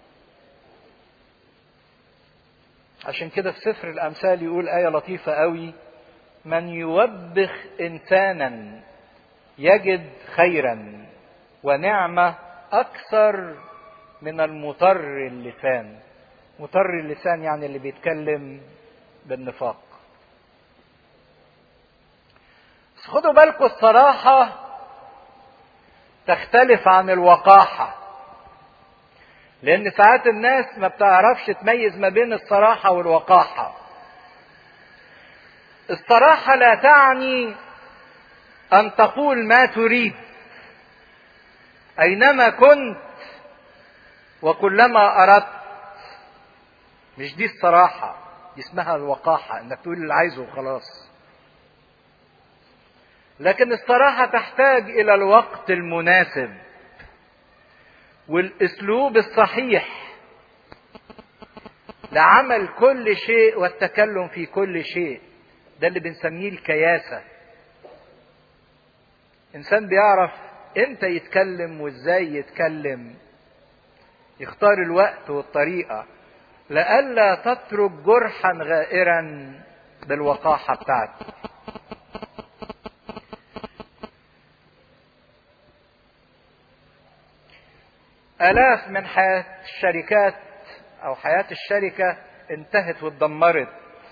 عشان كده في سفر الامثال يقول ايه لطيفه قوي من يوبخ انسانا يجد خيرا ونعمة أكثر من المطر اللسان مطر اللسان يعني اللي بيتكلم بالنفاق بس خدوا بالكم الصراحة تختلف عن الوقاحة لأن ساعات الناس ما بتعرفش تميز ما بين الصراحة والوقاحة الصراحة لا تعني أن تقول ما تريد أينما كنت وكلما أردت مش دي الصراحة دي اسمها الوقاحة انك تقول اللي عايزه وخلاص لكن الصراحة تحتاج إلى الوقت المناسب والأسلوب الصحيح لعمل كل شيء والتكلم في كل شيء ده اللي بنسميه الكياسة إنسان بيعرف إمتى يتكلم وإزاي يتكلم يختار الوقت والطريقة لئلا تترك جرحا غائرا بالوقاحة بتاعتك آلاف من حياة الشركات أو حياة الشركة انتهت واتدمرت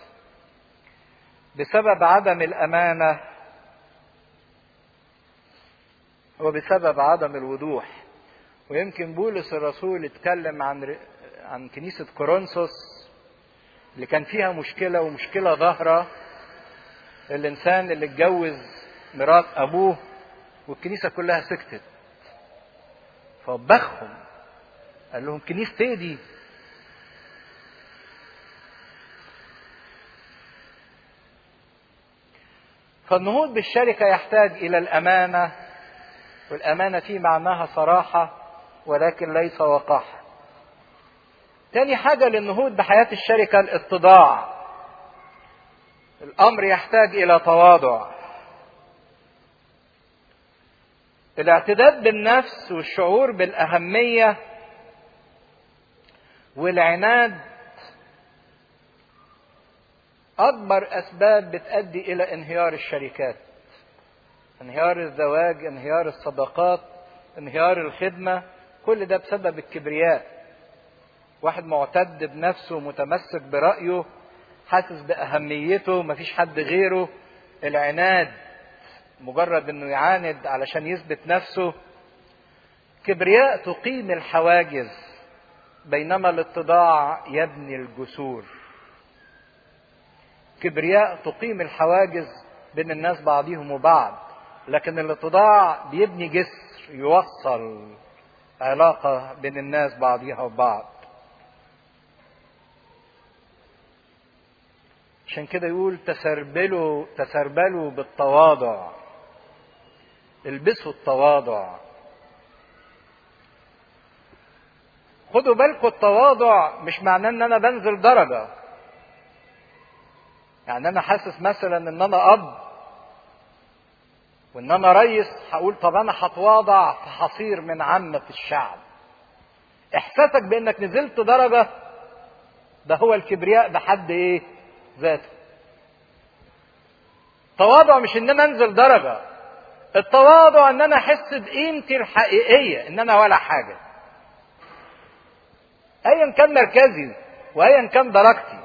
بسبب عدم الأمانة وبسبب عدم الوضوح ويمكن بولس الرسول اتكلم عن عن كنيسة كورنثوس اللي كان فيها مشكلة ومشكلة ظاهرة الإنسان اللي اتجوز مرات أبوه والكنيسة كلها سكتت فوبخهم قال لهم كنيستي دي فالنهوض بالشركة يحتاج إلى الأمانة والأمانة في معناها صراحة ولكن ليس وقاحة تاني حاجة للنهوض بحياة الشركة الاتضاع الأمر يحتاج إلى تواضع الاعتداد بالنفس والشعور بالأهمية والعناد أكبر أسباب بتؤدي إلى انهيار الشركات انهيار الزواج انهيار الصداقات انهيار الخدمة كل ده بسبب الكبرياء واحد معتد بنفسه متمسك برأيه حاسس بأهميته مفيش حد غيره العناد مجرد انه يعاند علشان يثبت نفسه كبرياء تقيم الحواجز بينما الاتضاع يبني الجسور كبرياء تقيم الحواجز بين الناس بعضهم وبعض لكن الاتضاع بيبني جسر يوصل علاقة بين الناس بعضها وبعض عشان كده يقول تسربلوا تسربلوا بالتواضع البسوا التواضع خدوا بالكم التواضع مش معناه ان انا بنزل درجة يعني انا حاسس مثلا ان انا اب وان انا ريس هقول طب انا هتواضع فهصير من عامة الشعب احساسك بانك نزلت درجة ده هو الكبرياء بحد ايه ذاته التواضع مش ان انا انزل درجة التواضع ان انا احس بقيمتي الحقيقية ان انا ولا حاجة ايا كان مركزي وايا كان درجتي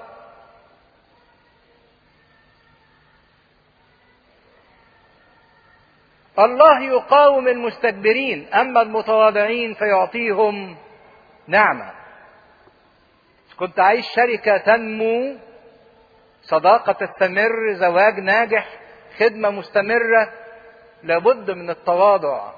الله يقاوم المستكبرين اما المتواضعين فيعطيهم نعمه كنت عايش شركه تنمو صداقه تستمر زواج ناجح خدمه مستمره لابد من التواضع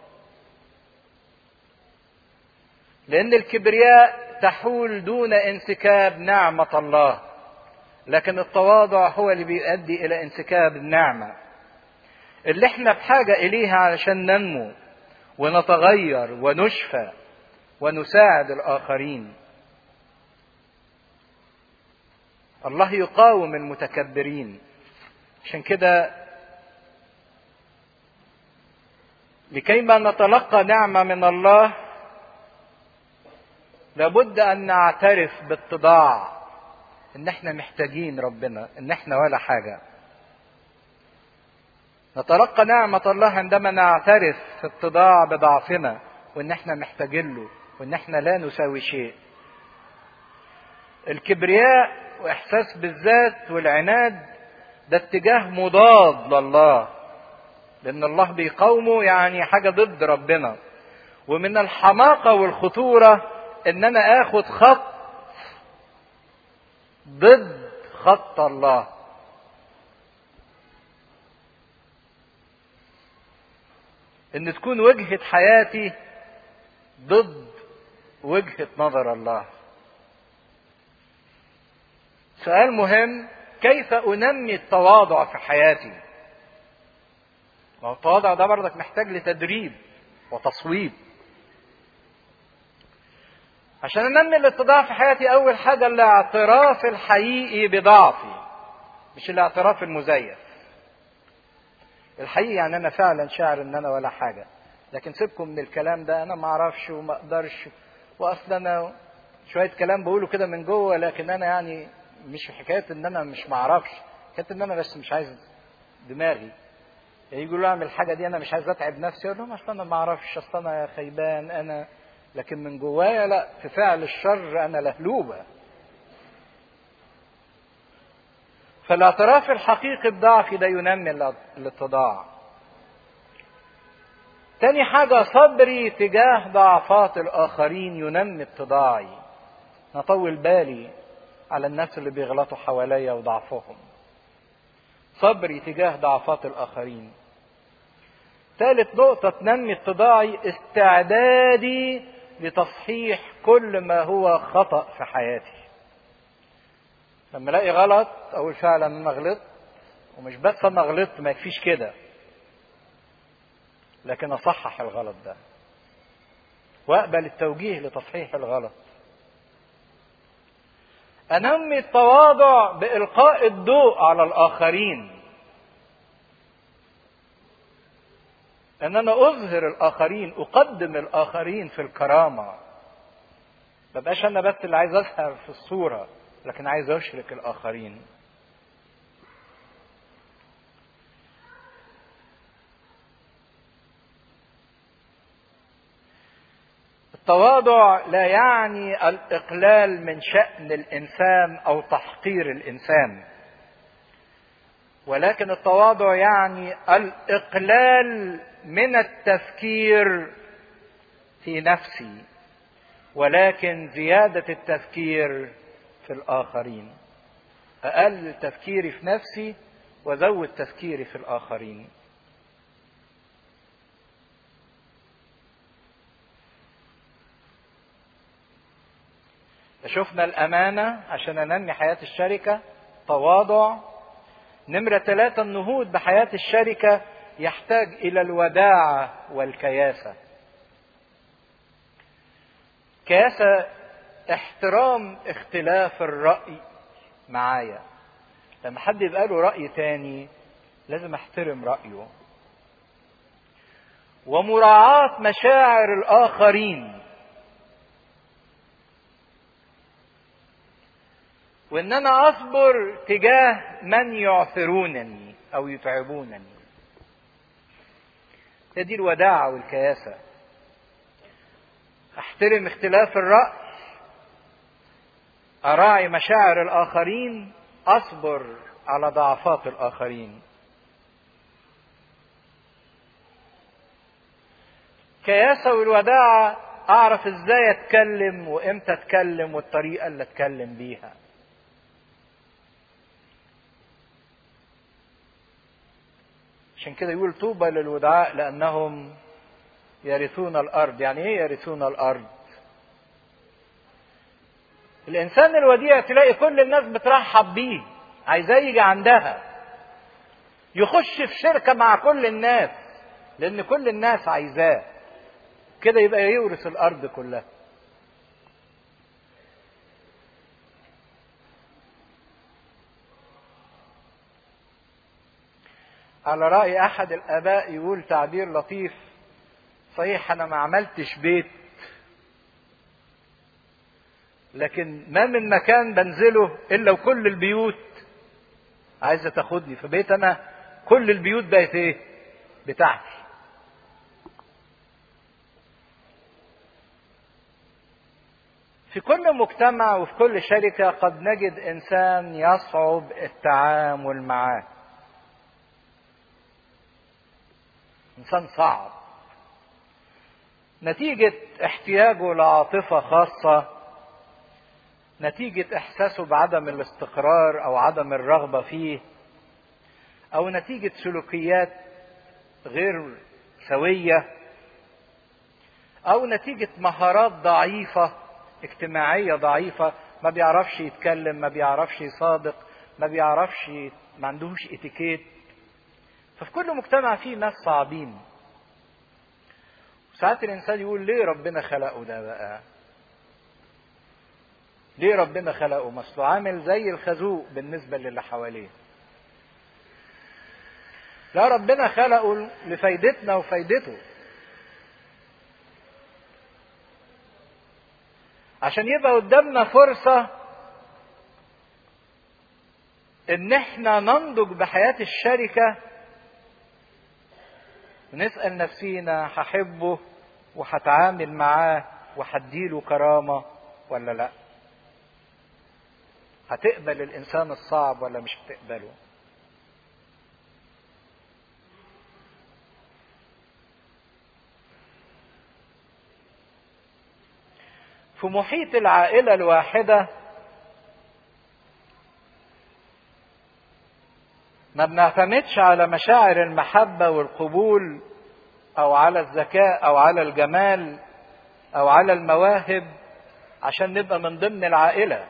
لان الكبرياء تحول دون انسكاب نعمه الله لكن التواضع هو اللي بيؤدي الى انسكاب النعمه اللي احنا بحاجة إليها علشان ننمو ونتغير ونشفى ونساعد الآخرين. الله يقاوم المتكبرين. عشان كده لكيما نتلقى نعمة من الله لابد أن نعترف باتضاع إن احنا محتاجين ربنا إن احنا ولا حاجة. نتلقى نعمة الله عندما نعترف في اتضاع بضعفنا وان احنا محتاجين له وان احنا لا نساوي شيء الكبرياء واحساس بالذات والعناد ده اتجاه مضاد لله لان الله بيقاومه يعني حاجه ضد ربنا ومن الحماقه والخطوره ان انا اخد خط ضد خط الله ان تكون وجهه حياتي ضد وجهه نظر الله سؤال مهم كيف انمي التواضع في حياتي ما هو التواضع ده برضك محتاج لتدريب وتصويب عشان انمي الاتضاع في حياتي اول حاجه الاعتراف الحقيقي بضعفي مش الاعتراف المزيف الحقيقي يعني انا فعلا شاعر ان انا ولا حاجه لكن سيبكم من الكلام ده انا ما اعرفش وما اقدرش واصل انا شويه كلام بقوله كده من جوه لكن انا يعني مش حكايه ان انا مش معرفش حكايه ان انا بس مش عايز دماغي يعني يقولوا له اعمل الحاجه دي انا مش عايز اتعب نفسي اقول لهم اصل انا ما اعرفش اصل انا خيبان انا لكن من جوايا لا في فعل الشر انا لهلوبه فالاعتراف الحقيقي بضعفي ده ينمي الاتضاع تاني حاجة صبري تجاه ضعفات الآخرين ينمي اتضاعي نطول بالي على الناس اللي بيغلطوا حواليا وضعفهم صبري تجاه ضعفات الآخرين ثالث نقطة تنمي اتضاعي استعدادي لتصحيح كل ما هو خطأ في حياتي لما الاقي غلط اقول فعلا انا غلطت ومش بس انا غلطت ما يكفيش كده لكن اصحح الغلط ده واقبل التوجيه لتصحيح الغلط انمي التواضع بالقاء الضوء على الاخرين ان انا اظهر الاخرين اقدم الاخرين في الكرامه ما بقاش انا بس اللي عايز اظهر في الصوره لكن عايز اشرك الاخرين التواضع لا يعني الاقلال من شان الانسان او تحقير الانسان ولكن التواضع يعني الاقلال من التفكير في نفسي ولكن زياده التفكير في الآخرين أقل تفكيري في نفسي وزود تفكيري في الآخرين شفنا الأمانة عشان أنمي حياة الشركة تواضع نمرة ثلاثة النهوض بحياة الشركة يحتاج إلى الوداعة والكياسة كياسة احترام اختلاف الرأي معايا لما حد يبقى له رأي تاني لازم احترم رأيه ومراعاة مشاعر الآخرين وإن أنا أصبر تجاه من يعثرونني أو يتعبونني هي دي الوداعة والكياسة أحترم اختلاف الرأي أراعي مشاعر الآخرين أصبر على ضعفات الآخرين كياسة والوداعة أعرف إزاي أتكلم وإمتى أتكلم والطريقة اللي أتكلم بيها عشان كده يقول طوبى للودعاء لأنهم يرثون الأرض يعني إيه يرثون الأرض الانسان الوديع تلاقي كل الناس بترحب بيه عايزاه يجي عندها يخش في شركه مع كل الناس لان كل الناس عايزاه كده يبقى يورث الارض كلها على رأي أحد الآباء يقول تعبير لطيف صحيح أنا ما عملتش بيت لكن ما من مكان بنزله الا وكل البيوت عايزه تاخدني في بيت انا كل البيوت بقت ايه بتاعتي في كل مجتمع وفي كل شركة قد نجد إنسان يصعب التعامل معاه. إنسان صعب. نتيجة احتياجه لعاطفة خاصة نتيجة إحساسه بعدم الاستقرار أو عدم الرغبة فيه أو نتيجة سلوكيات غير سوية أو نتيجة مهارات ضعيفة اجتماعية ضعيفة ما بيعرفش يتكلم ما بيعرفش يصادق ما بيعرفش ما عندهوش اتيكيت ففي كل مجتمع فيه ناس صعبين ساعات الانسان يقول ليه ربنا خلقه ده بقى ليه ربنا خلقه ما اصله عامل زي الخازوق بالنسبة للي حواليه لا ربنا خلقه لفايدتنا وفايدته عشان يبقى قدامنا فرصة ان احنا ننضج بحياة الشركة ونسأل نفسينا هحبه وهتعامل معاه وهديله كرامة ولا لا هتقبل الانسان الصعب ولا مش هتقبله في محيط العائلة الواحدة ما بنعتمدش على مشاعر المحبة والقبول أو على الذكاء أو على الجمال أو على المواهب عشان نبقى من ضمن العائلة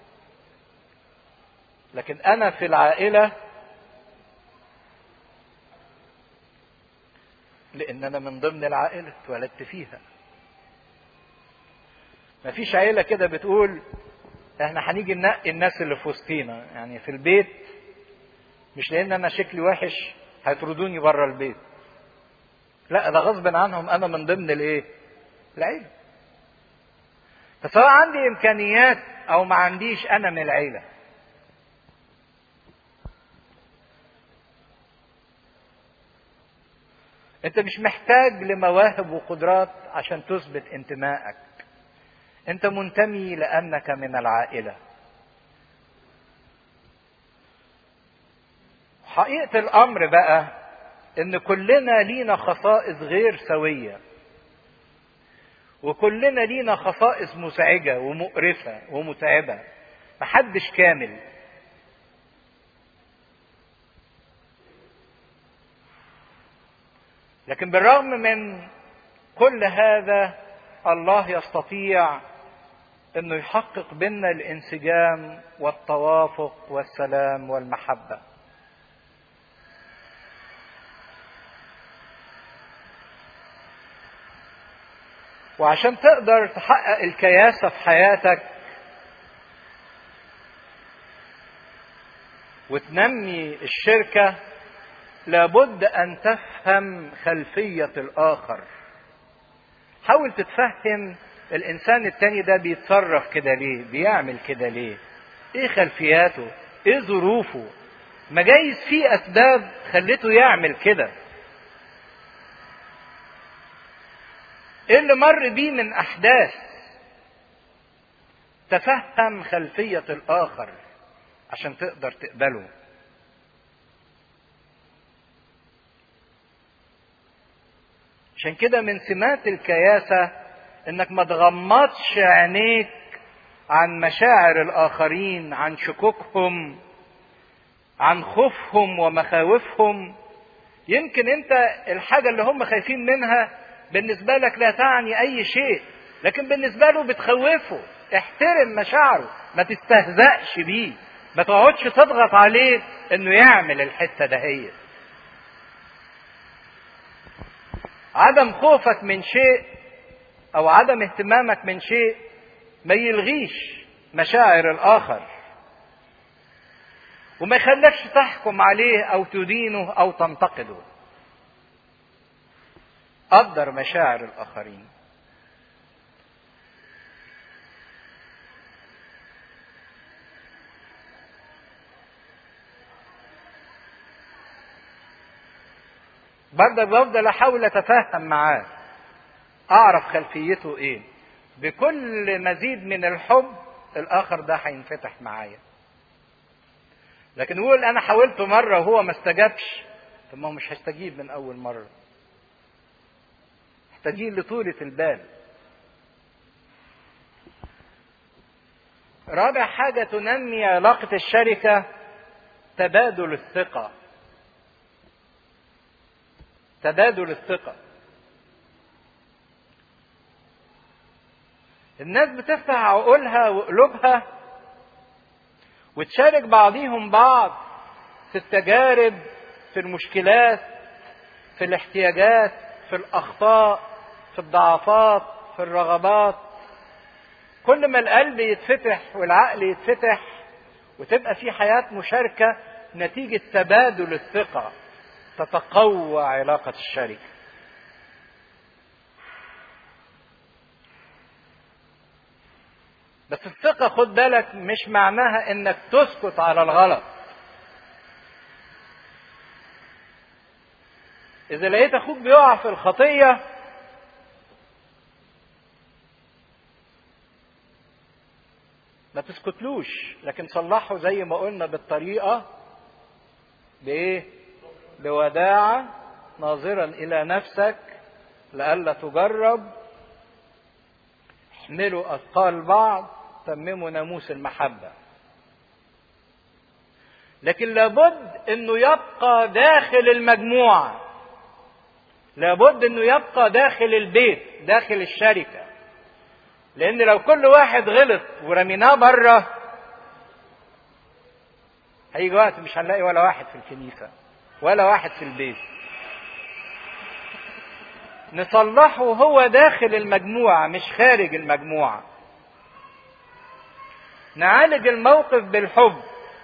لكن أنا في العائلة لأن أنا من ضمن العائلة اتولدت فيها مفيش عيله كده بتقول احنا هنيجي ننقي الناس اللي في وسطينا يعني في البيت مش لان انا شكلي وحش هيطردوني بره البيت لا ده غصب عنهم انا من ضمن الايه العيله فسواء عندي امكانيات او ما عنديش انا من العيله انت مش محتاج لمواهب وقدرات عشان تثبت انتمائك انت منتمي لانك من العائله حقيقه الامر بقى ان كلنا لينا خصائص غير سويه وكلنا لينا خصائص مزعجه ومقرفه ومتعبه محدش كامل لكن بالرغم من كل هذا الله يستطيع انه يحقق بينا الانسجام والتوافق والسلام والمحبه وعشان تقدر تحقق الكياسه في حياتك وتنمي الشركه لابد ان تفهم خلفيه الاخر حاول تتفهم الانسان التاني ده بيتصرف كده ليه بيعمل كده ليه ايه خلفياته ايه ظروفه ما جايز في اسباب خلته يعمل كده ايه اللي مر بيه من احداث تفهم خلفيه الاخر عشان تقدر تقبله عشان كده من سمات الكياسة انك ما تغمضش عينيك عن مشاعر الاخرين عن شكوكهم عن خوفهم ومخاوفهم يمكن انت الحاجة اللي هم خايفين منها بالنسبة لك لا تعني اي شيء لكن بالنسبة له بتخوفه احترم مشاعره ما تستهزأش بيه ما تقعدش تضغط عليه انه يعمل الحتة دهيت عدم خوفك من شيء او عدم اهتمامك من شيء ما يلغيش مشاعر الاخر وما يخليكش تحكم عليه او تدينه او تنتقده قدر مشاعر الاخرين برضك بفضل احاول اتفاهم معاه اعرف خلفيته ايه بكل مزيد من الحب الاخر ده هينفتح معايا لكن يقول انا حاولت مره وهو ما استجابش طب ما هو مش هيستجيب من اول مره محتاجين لطولة البال رابع حاجة تنمي علاقة الشركة تبادل الثقة تبادل الثقة الناس بتفتح عقولها وقلوبها وتشارك بعضيهم بعض في التجارب في المشكلات في الاحتياجات في الاخطاء في الضعفات في الرغبات كل ما القلب يتفتح والعقل يتفتح وتبقى في حياة مشاركة نتيجة تبادل الثقة تتقوى علاقة الشركة بس الثقة خد بالك مش معناها انك تسكت على الغلط إذا لقيت أخوك بيقع في الخطية ما تسكتلوش لكن صلحه زي ما قلنا بالطريقة بإيه؟ بوداعة ناظرا إلى نفسك لئلا تجرب احملوا أثقال بعض تمموا ناموس المحبة لكن لابد انه يبقى داخل المجموعه لابد انه يبقى داخل البيت داخل الشركة لان لو كل واحد غلط ورميناه بره هيجي وقت مش هنلاقي ولا واحد في الكنيسة ولا واحد في البيت نصلحه هو داخل المجموعة مش خارج المجموعة نعالج الموقف بالحب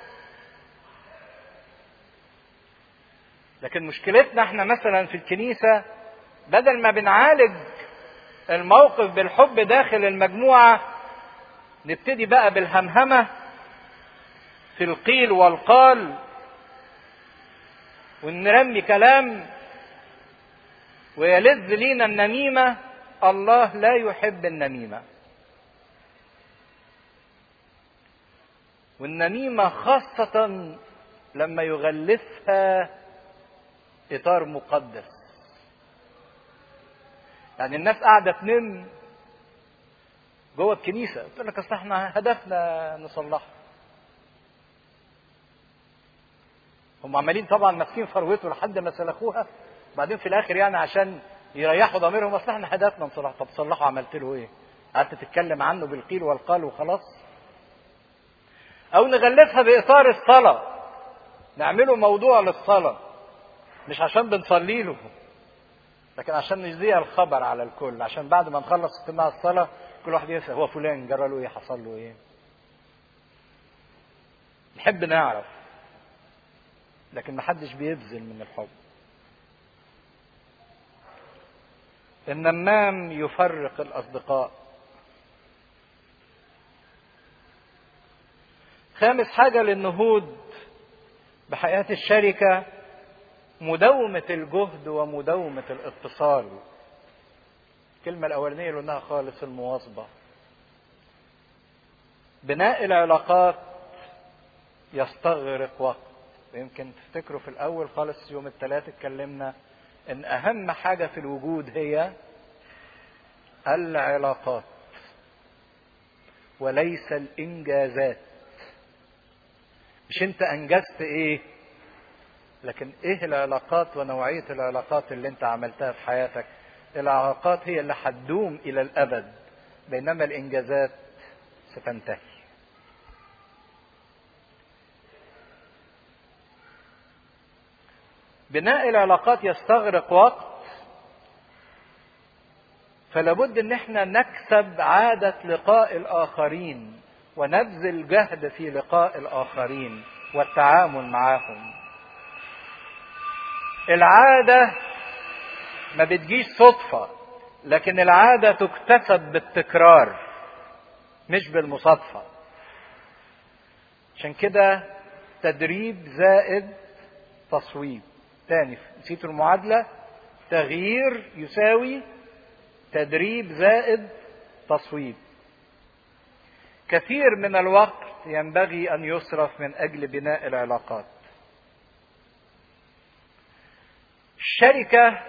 لكن مشكلتنا احنا مثلا في الكنيسة بدل ما بنعالج الموقف بالحب داخل المجموعة نبتدي بقى بالهمهمة في القيل والقال ونرمي كلام ويلذ لينا النميمة الله لا يحب النميمة والنميمة خاصة لما يغلفها إطار مقدس يعني الناس قاعدة تنم جوه الكنيسة قلت لك أصل احنا هدفنا نصلحه هم عمالين طبعا ماسكين فروته لحد ما سلخوها بعدين في الاخر يعني عشان يريحوا ضميرهم اصل احنا هدفنا نصلحه طب صلحه عملت له ايه؟ قعدت تتكلم عنه بالقيل والقال وخلاص او نغلفها باطار الصلاه نعمله موضوع للصلاه مش عشان بنصلي له لكن عشان نجزيها الخبر على الكل عشان بعد ما نخلص اجتماع الصلاه كل واحد يسال هو فلان جرى له ايه حصل له ايه نحب نعرف لكن محدش بيبذل من الحب النمام يفرق الاصدقاء خامس حاجه للنهوض بحياه الشركه مداومه الجهد ومداومه الاتصال الكلمه الاولانيه اللي قلناها خالص المواظبه بناء العلاقات يستغرق وقت ويمكن تفتكروا في الاول خالص يوم الثلاث اتكلمنا ان اهم حاجه في الوجود هي العلاقات وليس الانجازات مش انت انجزت ايه لكن ايه العلاقات ونوعيه العلاقات اللي انت عملتها في حياتك العلاقات هي اللي هتدوم الى الابد بينما الانجازات ستنتهي بناء العلاقات يستغرق وقت فلابد ان احنا نكسب عادة لقاء الاخرين ونبذل جهد في لقاء الاخرين والتعامل معهم العادة ما بتجيش صدفة لكن العادة تكتسب بالتكرار مش بالمصادفة عشان كده تدريب زائد تصويب تاني نسيتوا المعادلة تغيير يساوي تدريب زائد تصويب كثير من الوقت ينبغي ان يصرف من اجل بناء العلاقات الشركه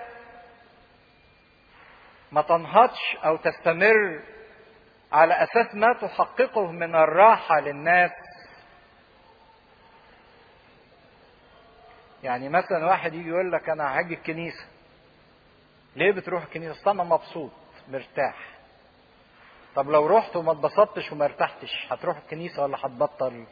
ما تنهضش او تستمر على اساس ما تحققه من الراحه للناس يعني مثلا واحد يجي يقول لك انا هاجي الكنيسه ليه بتروح الكنيسه اصل انا مبسوط مرتاح طب لو رحت وما اتبسطتش وما ارتحتش هتروح الكنيسه ولا هتبطل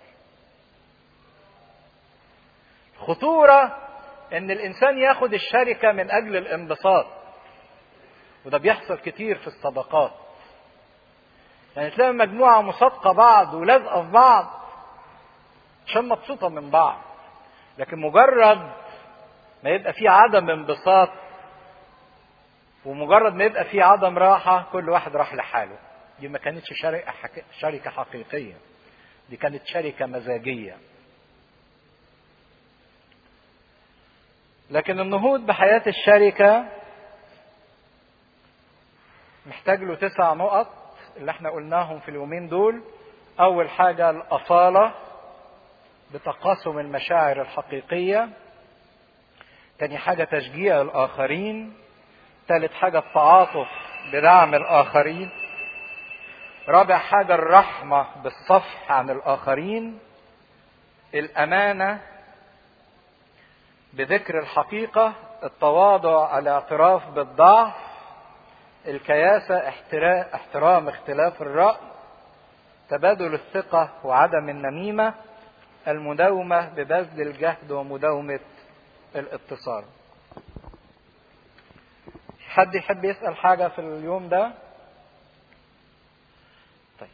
خطوره ان الانسان ياخد الشركه من اجل الانبساط وده بيحصل كتير في الصداقات يعني تلاقي مجموعه مصادقه بعض ولازقه في بعض عشان مبسوطه من بعض لكن مجرد ما يبقى في عدم انبساط ومجرد ما يبقى في عدم راحة كل واحد راح لحاله دي ما كانتش شركة, حك... شركة حقيقية دي كانت شركة مزاجية لكن النهوض بحياة الشركة محتاج له تسع نقط اللي احنا قلناهم في اليومين دول أول حاجة الأصالة بتقاسم المشاعر الحقيقية تاني حاجة تشجيع الآخرين ثالث حاجة التعاطف بدعم الآخرين رابع حاجة الرحمة بالصفح عن الآخرين الأمانة بذكر الحقيقة التواضع الاعتراف بالضعف الكياسة احترام اختلاف الرأي تبادل الثقة وعدم النميمة المداومة ببذل الجهد ومداومة الاتصال حد يحب يسأل حاجة في اليوم ده طيب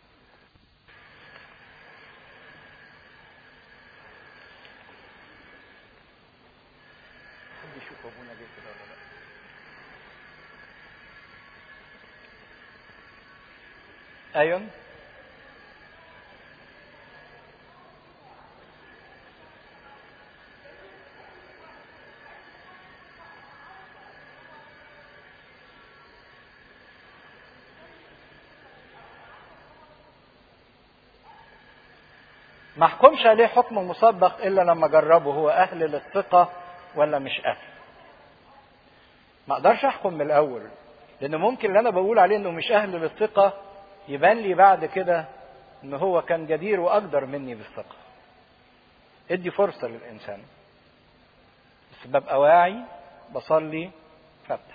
حد يشوف ابونا جه كده ولا لا ايوه ما احكمش عليه حكم مسبق الا لما اجربه هو اهل للثقه ولا مش اهل ما اقدرش احكم من الاول لان ممكن اللي انا بقول عليه انه مش اهل للثقه يبان لي بعد كده ان هو كان جدير واقدر مني بالثقه ادي فرصه للانسان بس ببقى واعي بصلي فتح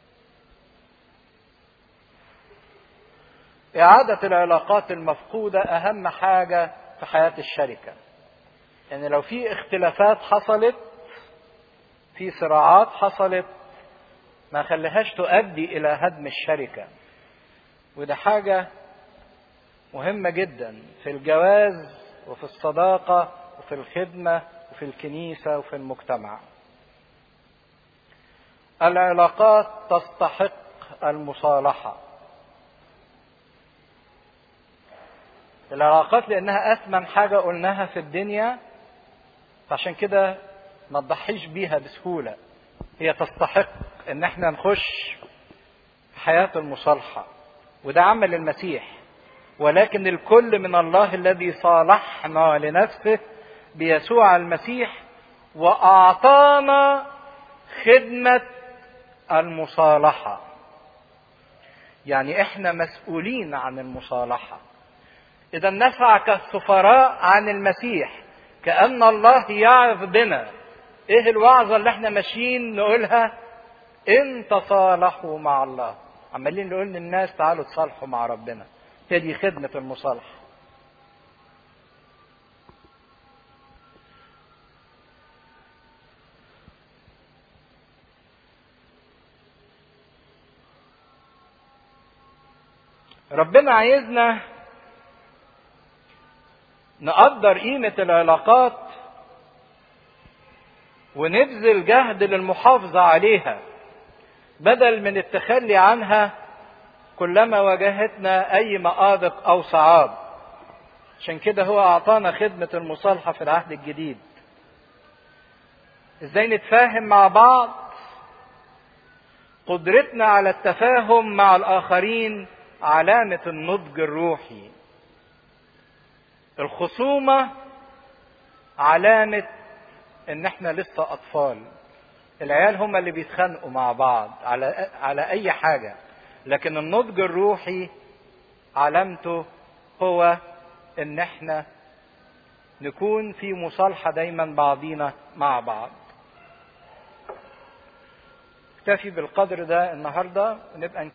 إعادة العلاقات المفقودة أهم حاجة في حياة الشركة. يعني لو في اختلافات حصلت في صراعات حصلت ما خليهاش تؤدي إلى هدم الشركة. وده حاجة مهمة جدا في الجواز وفي الصداقة وفي الخدمة وفي الكنيسة وفي المجتمع. العلاقات تستحق المصالحه العلاقات لانها اثمن حاجه قلناها في الدنيا فعشان كده ما تضحيش بيها بسهوله هي تستحق ان احنا نخش في حياه المصالحه وده عمل المسيح ولكن الكل من الله الذي صالحنا لنفسه بيسوع المسيح واعطانا خدمه المصالحه يعني احنا مسؤولين عن المصالحه إذا نسعى كالسفراء عن المسيح كأن الله يعرف بنا إيه الوعظة اللي احنا ماشيين نقولها إن تصالحوا مع الله عمالين نقول للناس تعالوا تصالحوا مع ربنا هي دي خدمة المصالحة ربنا عايزنا نقدر قيمة العلاقات ونبذل جهد للمحافظة عليها بدل من التخلي عنها كلما واجهتنا أي مآذق أو صعاب عشان كده هو أعطانا خدمة المصالحة في العهد الجديد إزاي نتفاهم مع بعض قدرتنا على التفاهم مع الاخرين علامه النضج الروحي الخصومه علامه ان احنا لسه اطفال العيال هم اللي بيتخانقوا مع بعض على على اي حاجه لكن النضج الروحي علامته هو ان احنا نكون في مصالحه دايما بعضينا مع بعض اكتفي بالقدر ده النهارده ونبقى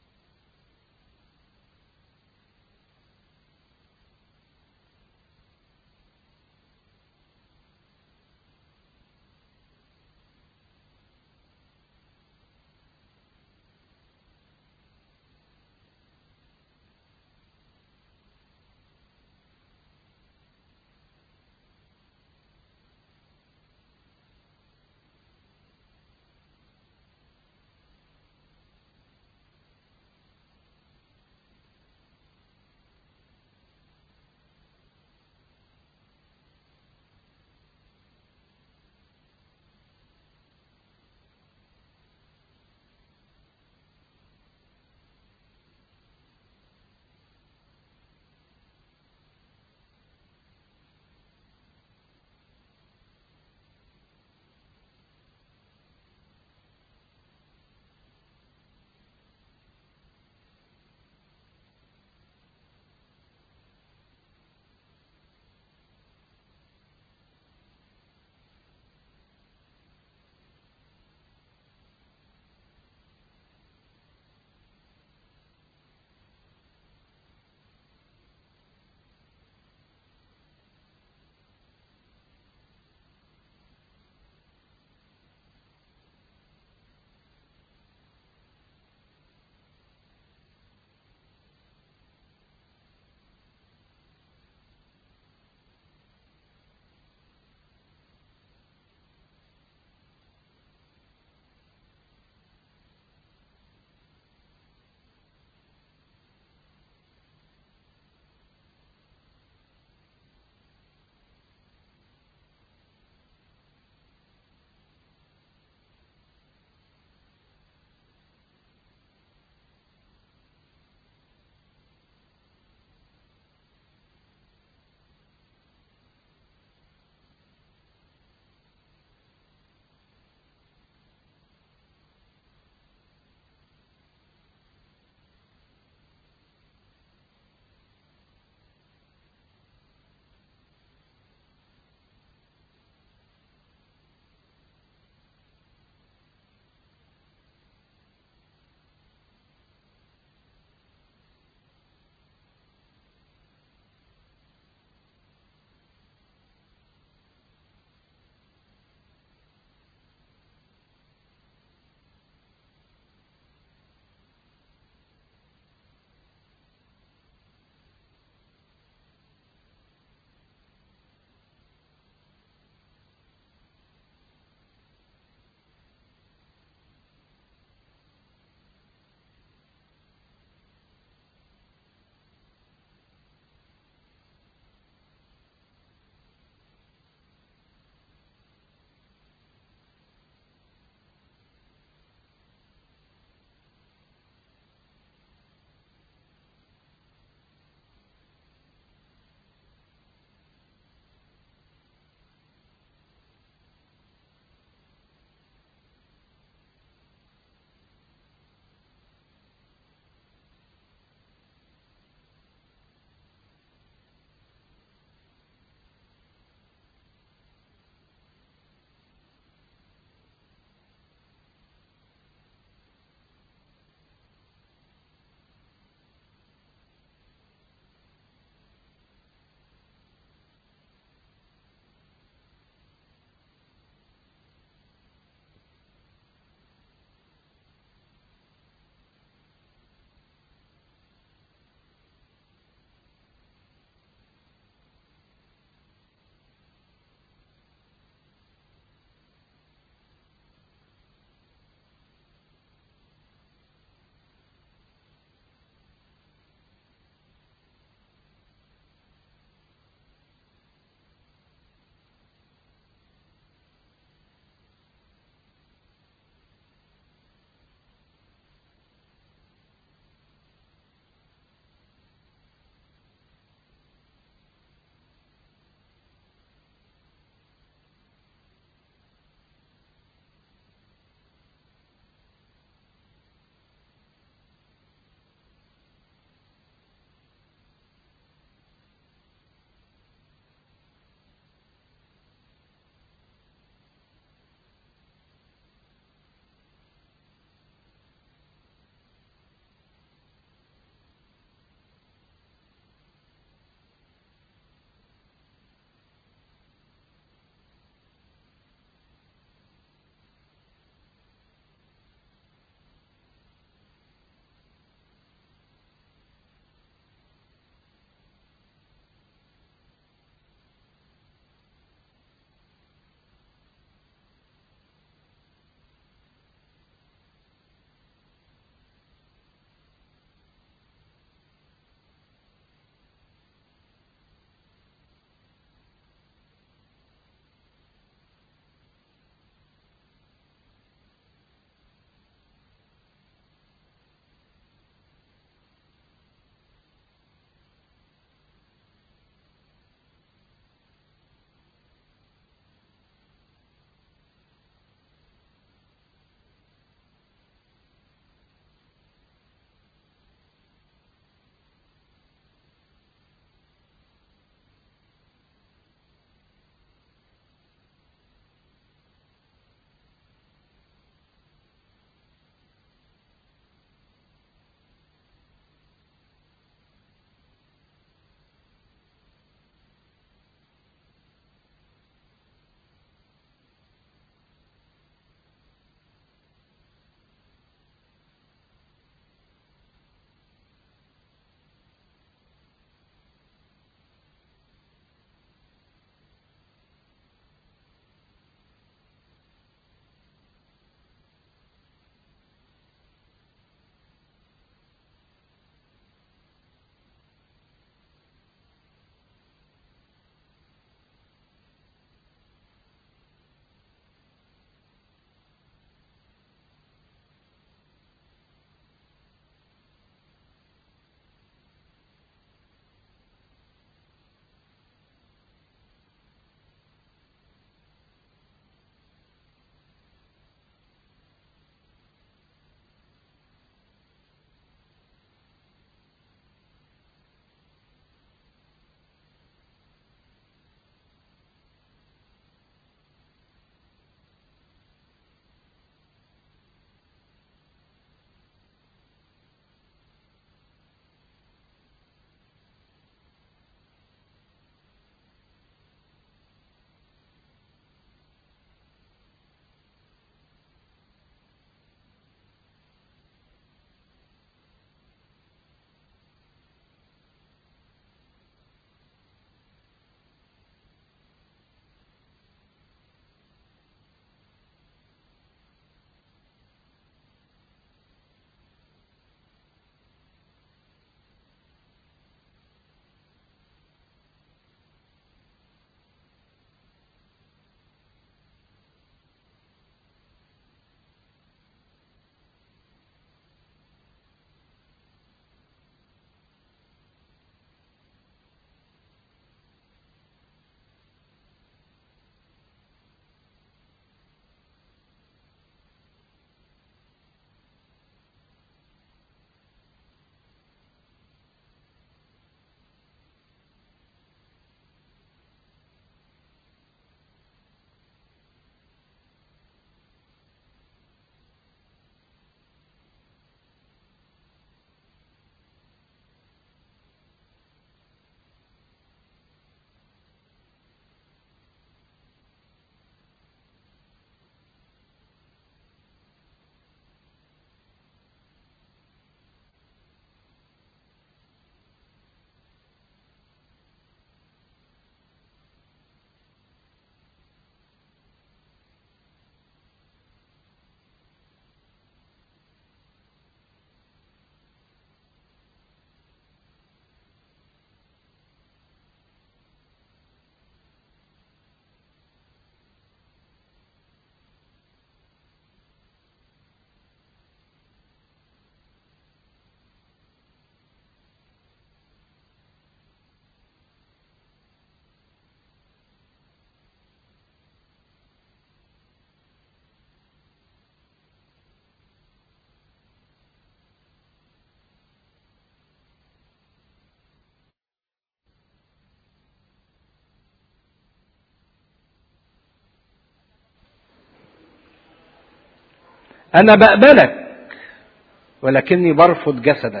انا بقبلك ولكني برفض جسدك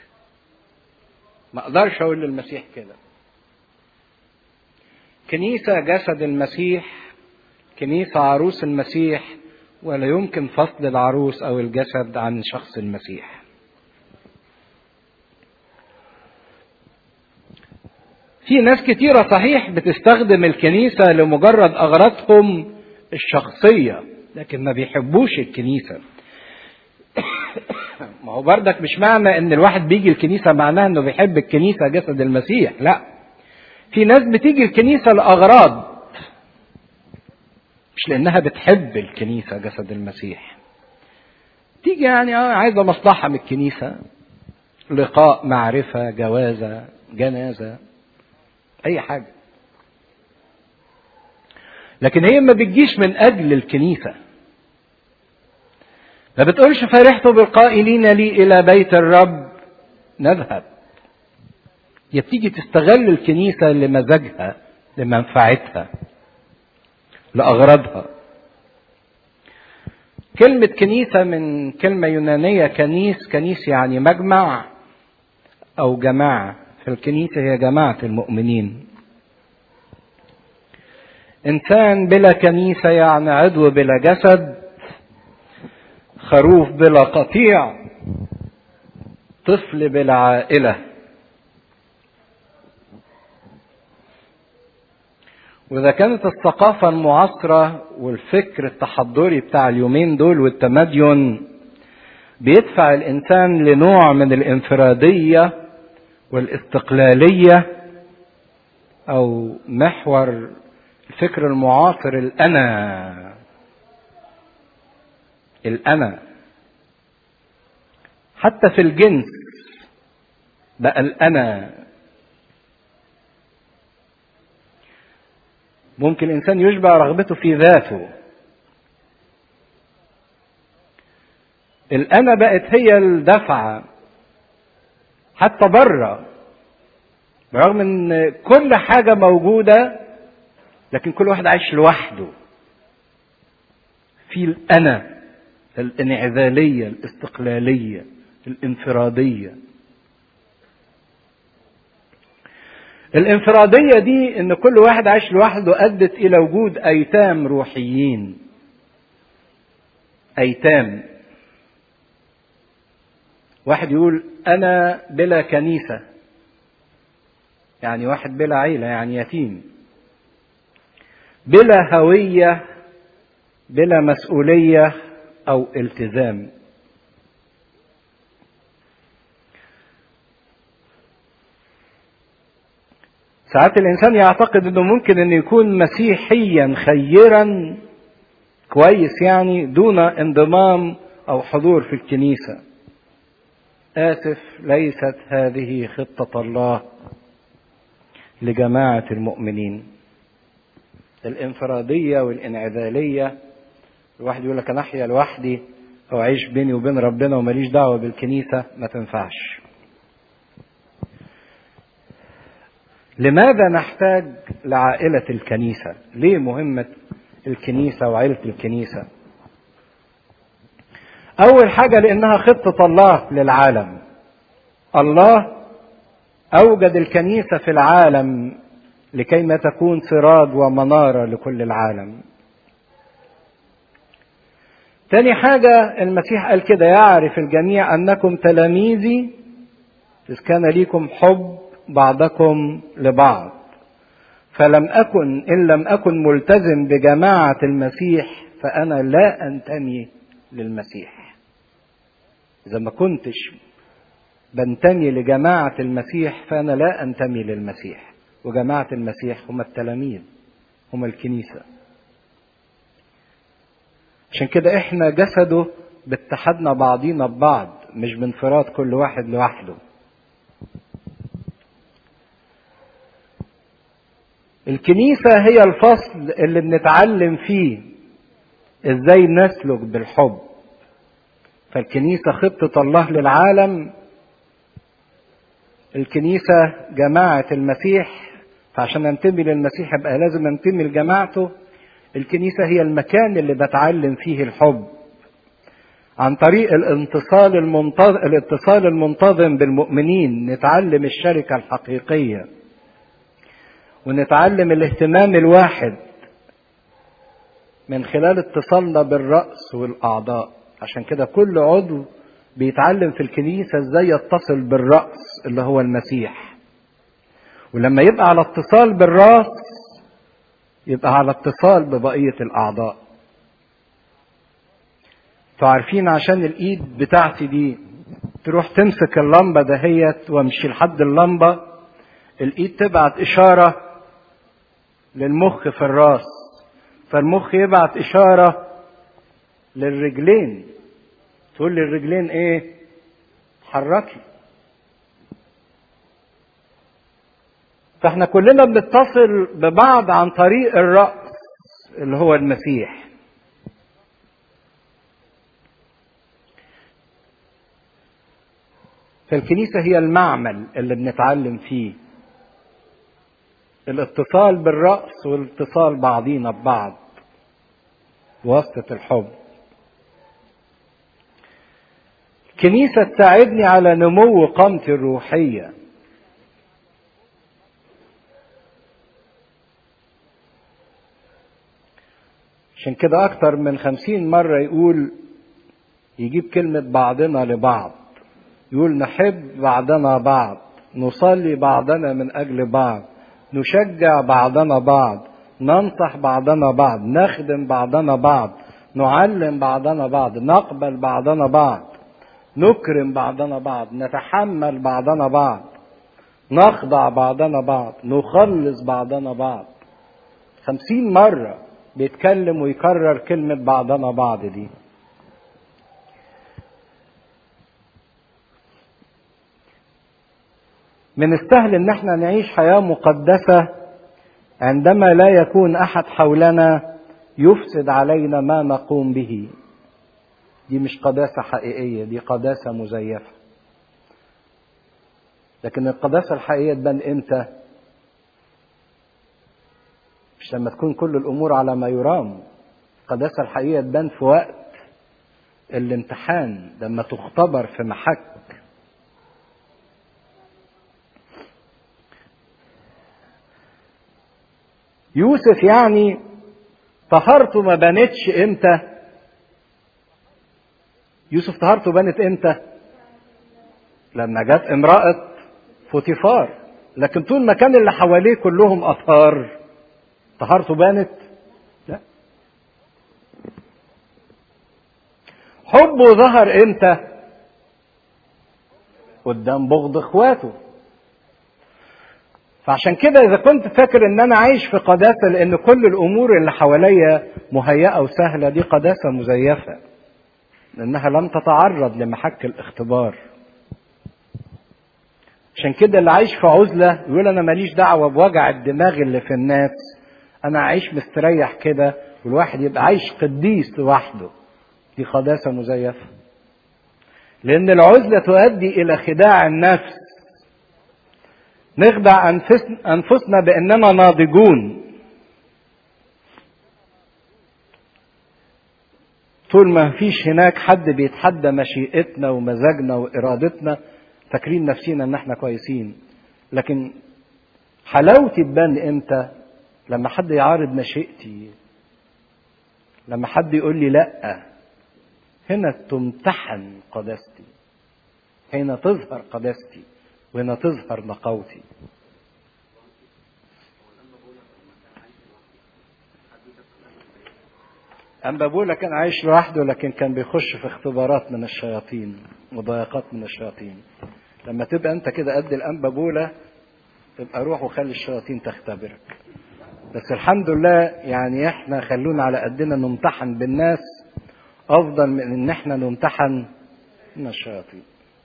ما اقدرش اقول للمسيح كده كنيسه جسد المسيح كنيسه عروس المسيح ولا يمكن فصل العروس او الجسد عن شخص المسيح في ناس كتيرة صحيح بتستخدم الكنيسة لمجرد أغراضهم الشخصية لكن ما بيحبوش الكنيسة ما هو بردك مش معنى ان الواحد بيجي الكنيسة معناه انه بيحب الكنيسة جسد المسيح لا في ناس بتيجي الكنيسة لأغراض مش لأنها بتحب الكنيسة جسد المسيح تيجي يعني عايزة مصلحة من الكنيسة لقاء معرفة جوازة جنازة أي حاجة لكن هي ما بتجيش من أجل الكنيسة ما بتقولش فرحت بالقائلين لي إلى بيت الرب نذهب هي بتيجي تستغل الكنيسة لمزاجها لمنفعتها لأغراضها كلمة كنيسة من كلمة يونانية كنيس كنيس يعني مجمع أو جماعة فالكنيسة هي جماعة المؤمنين إنسان بلا كنيسة يعني عضو بلا جسد خروف بلا قطيع طفل بلا عائلة وإذا كانت الثقافة المعاصرة والفكر التحضري بتاع اليومين دول والتمدين بيدفع الإنسان لنوع من الانفرادية والاستقلالية أو محور الفكر المعاصر الأنا الأنا حتى في الجنس بقى الأنا ممكن الإنسان يشبع رغبته في ذاته الأنا بقت هي الدفعة حتى بره برغم ان كل حاجة موجودة لكن كل واحد عايش لوحده في الأنا الانعزالية الاستقلالية الانفرادية الانفرادية دي ان كل واحد عايش لوحده ادت الى وجود ايتام روحيين ايتام واحد يقول انا بلا كنيسة يعني واحد بلا عيلة يعني يتيم بلا هوية بلا مسؤولية او التزام ساعات الانسان يعتقد انه ممكن انه يكون مسيحيا خيرا كويس يعني دون انضمام او حضور في الكنيسه اسف ليست هذه خطه الله لجماعه المؤمنين الانفراديه والانعزاليه الواحد يقول لك انا احيا لوحدي او اعيش بيني وبين ربنا وماليش دعوه بالكنيسه ما تنفعش لماذا نحتاج لعائلة الكنيسة؟ ليه مهمة الكنيسة وعائلة الكنيسة؟ أول حاجة لأنها خطة الله للعالم. الله أوجد الكنيسة في العالم لكيما تكون سراج ومنارة لكل العالم. تاني حاجة المسيح قال كده يعرف الجميع أنكم تلاميذي إذ كان ليكم حب بعضكم لبعض فلم أكن إن لم أكن ملتزم بجماعة المسيح فأنا لا أنتمي للمسيح إذا ما كنتش بنتمي لجماعة المسيح فأنا لا أنتمي للمسيح وجماعة المسيح هم التلاميذ هم الكنيسة عشان كده احنا جسده باتحادنا بعضينا ببعض مش بانفراد كل واحد لوحده الكنيسة هي الفصل اللي بنتعلم فيه ازاي نسلك بالحب فالكنيسة خطة الله للعالم الكنيسة جماعة المسيح فعشان انتمي للمسيح يبقى لازم انتمي لجماعته الكنيسة هي المكان اللي بتعلم فيه الحب عن طريق الانتصال المنتظم الاتصال المنتظم بالمؤمنين نتعلم الشركة الحقيقية ونتعلم الاهتمام الواحد من خلال اتصالنا بالرأس والأعضاء عشان كده كل عضو بيتعلم في الكنيسة ازاي يتصل بالرأس اللي هو المسيح ولما يبقى على اتصال بالرأس يبقى على اتصال ببقية الأعضاء عارفين عشان الإيد بتاعتي دي تروح تمسك اللمبة دهيت وامشي لحد اللمبة الإيد تبعت إشارة للمخ في الراس فالمخ يبعت إشارة للرجلين تقول للرجلين إيه حركي فاحنا كلنا بنتصل ببعض عن طريق الرأس اللي هو المسيح فالكنيسة هي المعمل اللي بنتعلم فيه الاتصال بالرأس والاتصال بعضينا ببعض بواسطة الحب الكنيسة تساعدني على نمو قامتي الروحية عشان كده أكتر من خمسين مرة يقول يجيب كلمة بعضنا لبعض يقول نحب بعضنا بعض نصلي بعضنا من أجل بعض نشجع بعضنا بعض ننصح بعضنا بعض نخدم بعضنا بعض نعلم بعضنا بعض نقبل بعضنا بعض نكرم بعضنا بعض نتحمل بعضنا بعض نخضع بعضنا بعض نخلص بعضنا بعض خمسين مرة بيتكلم ويكرر كلمة بعضنا بعض دي من السهل ان احنا نعيش حياة مقدسة عندما لا يكون احد حولنا يفسد علينا ما نقوم به دي مش قداسة حقيقية دي قداسة مزيفة لكن القداسة الحقيقية تبان امتى مش لما تكون كل الامور على ما يرام القداسة الحقيقية تبان في وقت الامتحان لما تختبر في محك يوسف يعني طهارته ما بانتش امتى يوسف طهارته بانت امتى لما جت امرأة فوتيفار لكن طول ما كان اللي حواليه كلهم أطهار طهارته بانت لا حبه ظهر امتى قدام بغض اخواته فعشان كده اذا كنت فاكر ان انا عايش في قداسه لان كل الامور اللي حواليا مهيئه وسهله دي قداسه مزيفه لانها لم تتعرض لمحك الاختبار عشان كده اللي عايش في عزله يقول انا ماليش دعوه بوجع الدماغ اللي في الناس انا عايش مستريح كده والواحد يبقى عايش قديس لوحده دي قداسه مزيفه لان العزله تؤدي الى خداع النفس نخدع أنفسنا بأننا ناضجون طول ما فيش هناك حد بيتحدى مشيئتنا ومزاجنا وإرادتنا فاكرين نفسينا إن احنا كويسين لكن حلاوتي تبان إمتى لما حد يعارض مشيئتي لما حد يقول لي لأ هنا تمتحن قداستي هنا تظهر قداستي وهنا تظهر نقاوتي أنبابولا كان عايش لوحده لكن كان بيخش في اختبارات من الشياطين وضيقات من الشياطين لما تبقى انت كده قد الأنبابولا تبقى روح وخلي الشياطين تختبرك بس الحمد لله يعني احنا خلونا على قدنا نمتحن بالناس افضل من ان احنا نمتحن من الشياطين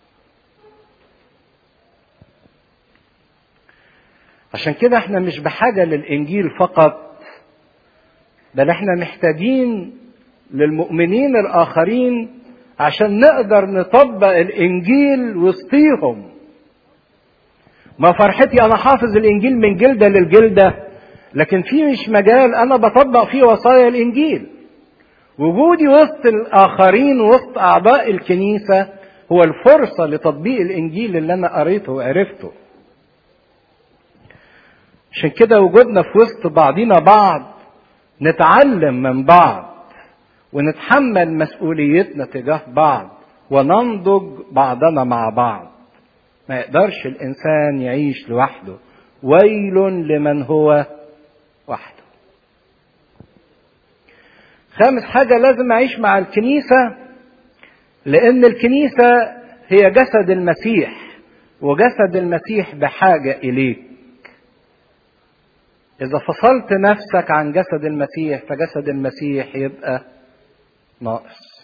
عشان كده احنا مش بحاجة للإنجيل فقط بل احنا محتاجين للمؤمنين الآخرين عشان نقدر نطبق الإنجيل وسطيهم ما فرحتي أنا حافظ الإنجيل من جلدة للجلدة لكن في مش مجال أنا بطبق فيه وصايا الإنجيل وجودي وسط الآخرين وسط أعضاء الكنيسة هو الفرصة لتطبيق الإنجيل اللي أنا قريته وعرفته عشان كده وجودنا في وسط بعضنا بعض نتعلم من بعض ونتحمل مسؤوليتنا تجاه بعض وننضج بعضنا مع بعض ما يقدرش الإنسان يعيش لوحده ويل لمن هو وحده خامس حاجة لازم أعيش مع الكنيسة لأن الكنيسة هي جسد المسيح وجسد المسيح بحاجة إليك إذا فصلت نفسك عن جسد المسيح فجسد المسيح يبقى ناقص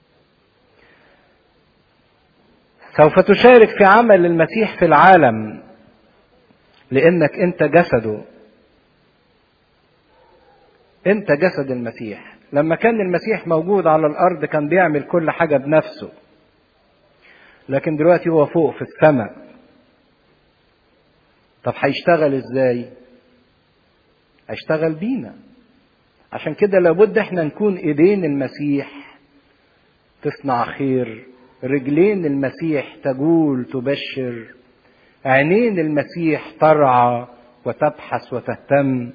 سوف تشارك في عمل المسيح في العالم لأنك أنت جسده أنت جسد المسيح لما كان المسيح موجود على الأرض كان بيعمل كل حاجة بنفسه لكن دلوقتي هو فوق في السماء طب هيشتغل ازاي هيشتغل بينا عشان كده لابد احنا نكون ايدين المسيح تصنع خير رجلين المسيح تجول تبشر عينين المسيح ترعى وتبحث وتهتم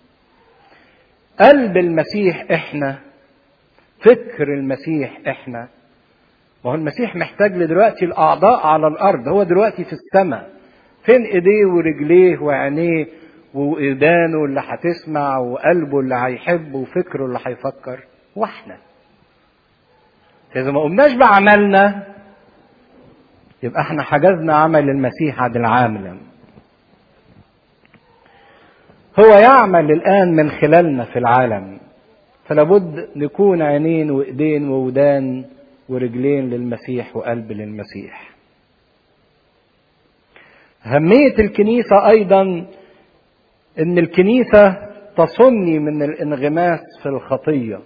قلب المسيح احنا فكر المسيح احنا ما هو المسيح محتاج لدلوقتي الاعضاء على الارض هو دلوقتي في السماء فين ايديه ورجليه وعينيه وايدانه اللي هتسمع وقلبه اللي هيحب وفكره اللي هيفكر واحنا اذا ما قمناش بعملنا يبقى احنا حجزنا عمل المسيح عن العالم هو يعمل الان من خلالنا في العالم فلابد نكون عينين وايدين وودان ورجلين للمسيح وقلب للمسيح أهمية الكنيسة أيضا إن الكنيسة تصني من الانغماس في الخطية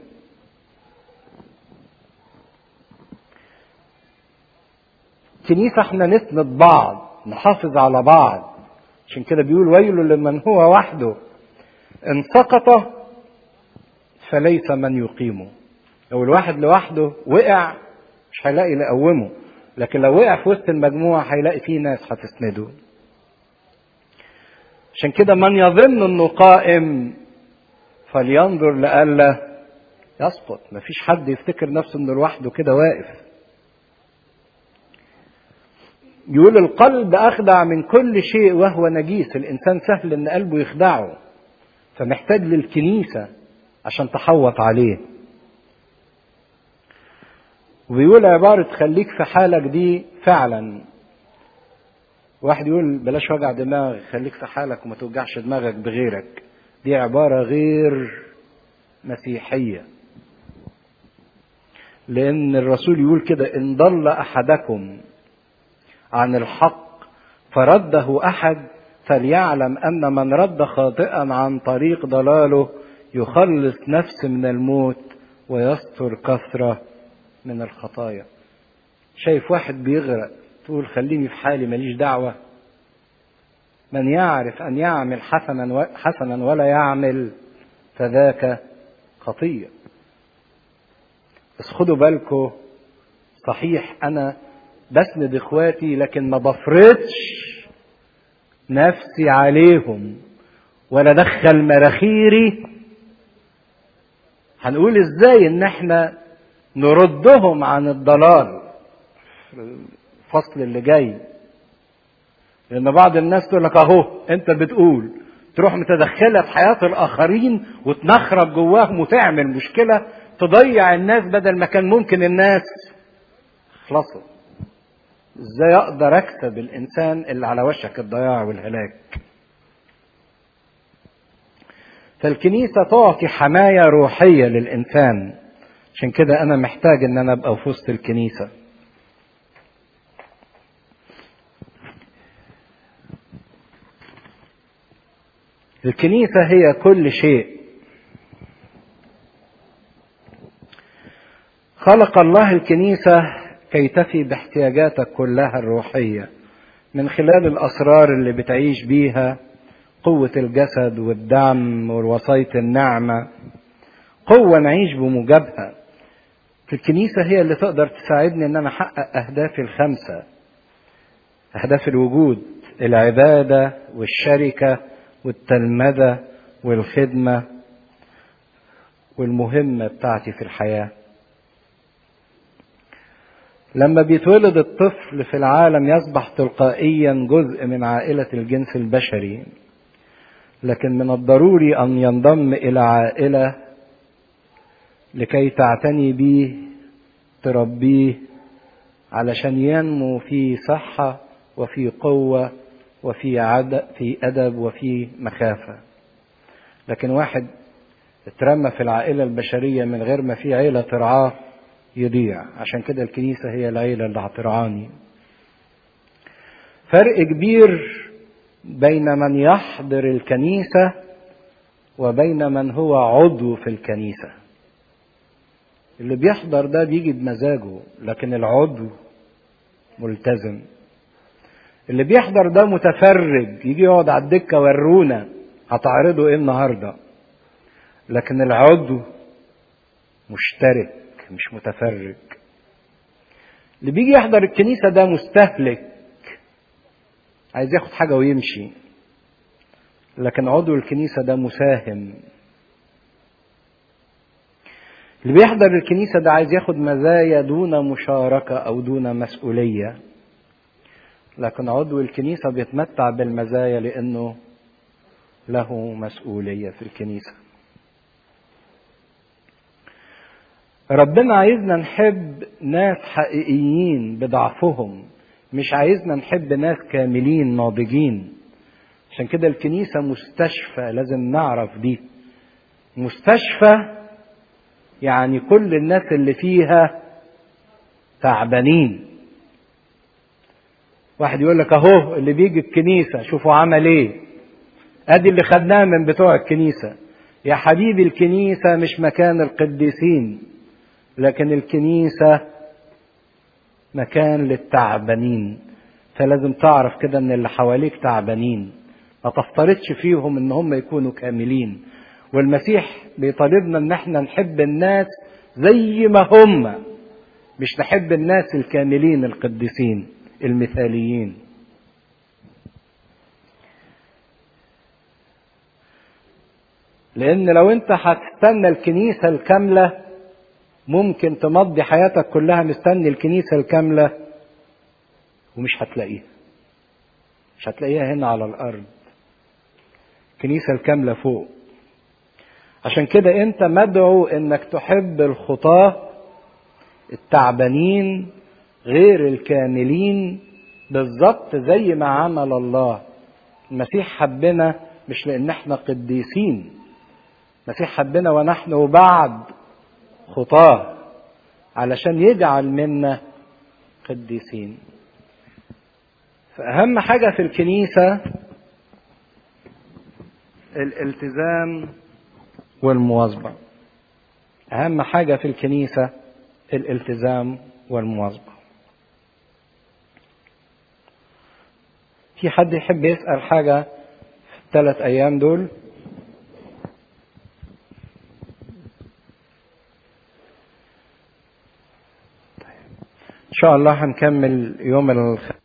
الكنيسة احنا نسند بعض نحافظ على بعض عشان كده بيقول ويل لمن هو وحده إن سقط فليس من يقيمه لو الواحد لوحده وقع مش هيلاقي اللي يقومه لكن لو وقع في وسط المجموعة هيلاقي فيه ناس هتسنده عشان كده من يظن انه قائم فلينظر لئلا يسقط مفيش حد يفتكر نفسه انه لوحده كده واقف يقول القلب اخدع من كل شيء وهو نجيس الانسان سهل ان قلبه يخدعه فمحتاج للكنيسه عشان تحوط عليه وبيقول عبارة خليك في حالك دي فعلا واحد يقول بلاش وجع دماغ خليك في حالك وما توجعش دماغك بغيرك دي عبارة غير مسيحية لأن الرسول يقول كده إن ضل أحدكم عن الحق فرده أحد فليعلم أن من رد خاطئا عن طريق ضلاله يخلص نفس من الموت ويستر كثرة من الخطايا شايف واحد بيغرق تقول خليني في حالي ماليش دعوة من يعرف أن يعمل حسنا حسنا ولا يعمل فذاك خطية بس خدوا بالكم صحيح أنا بسند إخواتي لكن ما بفرضش نفسي عليهم ولا دخل مراخيري هنقول ازاي ان احنا نردهم عن الضلال في الفصل اللي جاي لان بعض الناس تقول لك اهو انت بتقول تروح متدخله في حياه الاخرين وتنخرب جواهم وتعمل مشكله تضيع الناس بدل ما كان ممكن الناس خلصوا ازاي اقدر اكسب الانسان اللي على وشك الضياع والهلاك فالكنيسه تعطي حمايه روحيه للانسان عشان كده انا محتاج ان انا ابقى في وسط الكنيسه الكنيسه هي كل شيء خلق الله الكنيسه كي تفي باحتياجاتك كلها الروحيه من خلال الاسرار اللي بتعيش بيها قوه الجسد والدم والوصيه النعمه قوه نعيش بموجبها في الكنيسة هي اللي تقدر تساعدني ان انا احقق اهدافي الخمسة اهداف الوجود العبادة والشركة والتلمذة والخدمة والمهمة بتاعتي في الحياة لما بيتولد الطفل في العالم يصبح تلقائيا جزء من عائلة الجنس البشري لكن من الضروري أن ينضم إلى عائلة لكي تعتني به تربيه علشان ينمو في صحة وفي قوة وفي عدد في أدب وفي مخافة لكن واحد اترمى في العائلة البشرية من غير ما في عيلة ترعاه يضيع عشان كده الكنيسة هي العيلة اللي هترعاني فرق كبير بين من يحضر الكنيسة وبين من هو عضو في الكنيسة اللي بيحضر ده بيجي بمزاجه لكن العضو ملتزم اللي بيحضر ده متفرج يجي يقعد على الدكة ورونا هتعرضوا ايه النهارده لكن العضو مشترك مش متفرج اللي بيجي يحضر الكنيسة ده مستهلك عايز ياخد حاجة ويمشي لكن عضو الكنيسة ده مساهم اللي بيحضر الكنيسة ده عايز ياخد مزايا دون مشاركة أو دون مسؤولية لكن عضو الكنيسة بيتمتع بالمزايا لأنه له مسؤولية في الكنيسة ربنا عايزنا نحب ناس حقيقيين بضعفهم مش عايزنا نحب ناس كاملين ناضجين عشان كده الكنيسة مستشفى لازم نعرف دي مستشفى يعني كل الناس اللي فيها تعبانين واحد يقول لك اهو اللي بيجي الكنيسة شوفوا عمل ايه ادي اللي خدناه من بتوع الكنيسة يا حبيبي الكنيسة مش مكان القديسين لكن الكنيسة مكان للتعبانين فلازم تعرف كده ان اللي حواليك تعبانين ما تفترضش فيهم ان هم يكونوا كاملين والمسيح بيطالبنا ان احنا نحب الناس زي ما هم مش نحب الناس الكاملين القديسين المثاليين لان لو انت هتستنى الكنيسه الكامله ممكن تمضي حياتك كلها مستني الكنيسة الكاملة ومش هتلاقيها مش هتلاقيها هنا على الأرض الكنيسة الكاملة فوق عشان كده أنت مدعو إنك تحب الخطاة التعبانين غير الكاملين بالظبط زي ما عمل الله المسيح حبنا مش لأن احنا قديسين المسيح حبنا ونحن بعد خطاه علشان يجعل منا قديسين فأهم حاجة في الكنيسة الالتزام والمواظبة أهم حاجة في الكنيسة الالتزام والمواظبة في حد يحب يسأل حاجة في الثلاث أيام دول إن شاء الله هنكمل يوم الخميس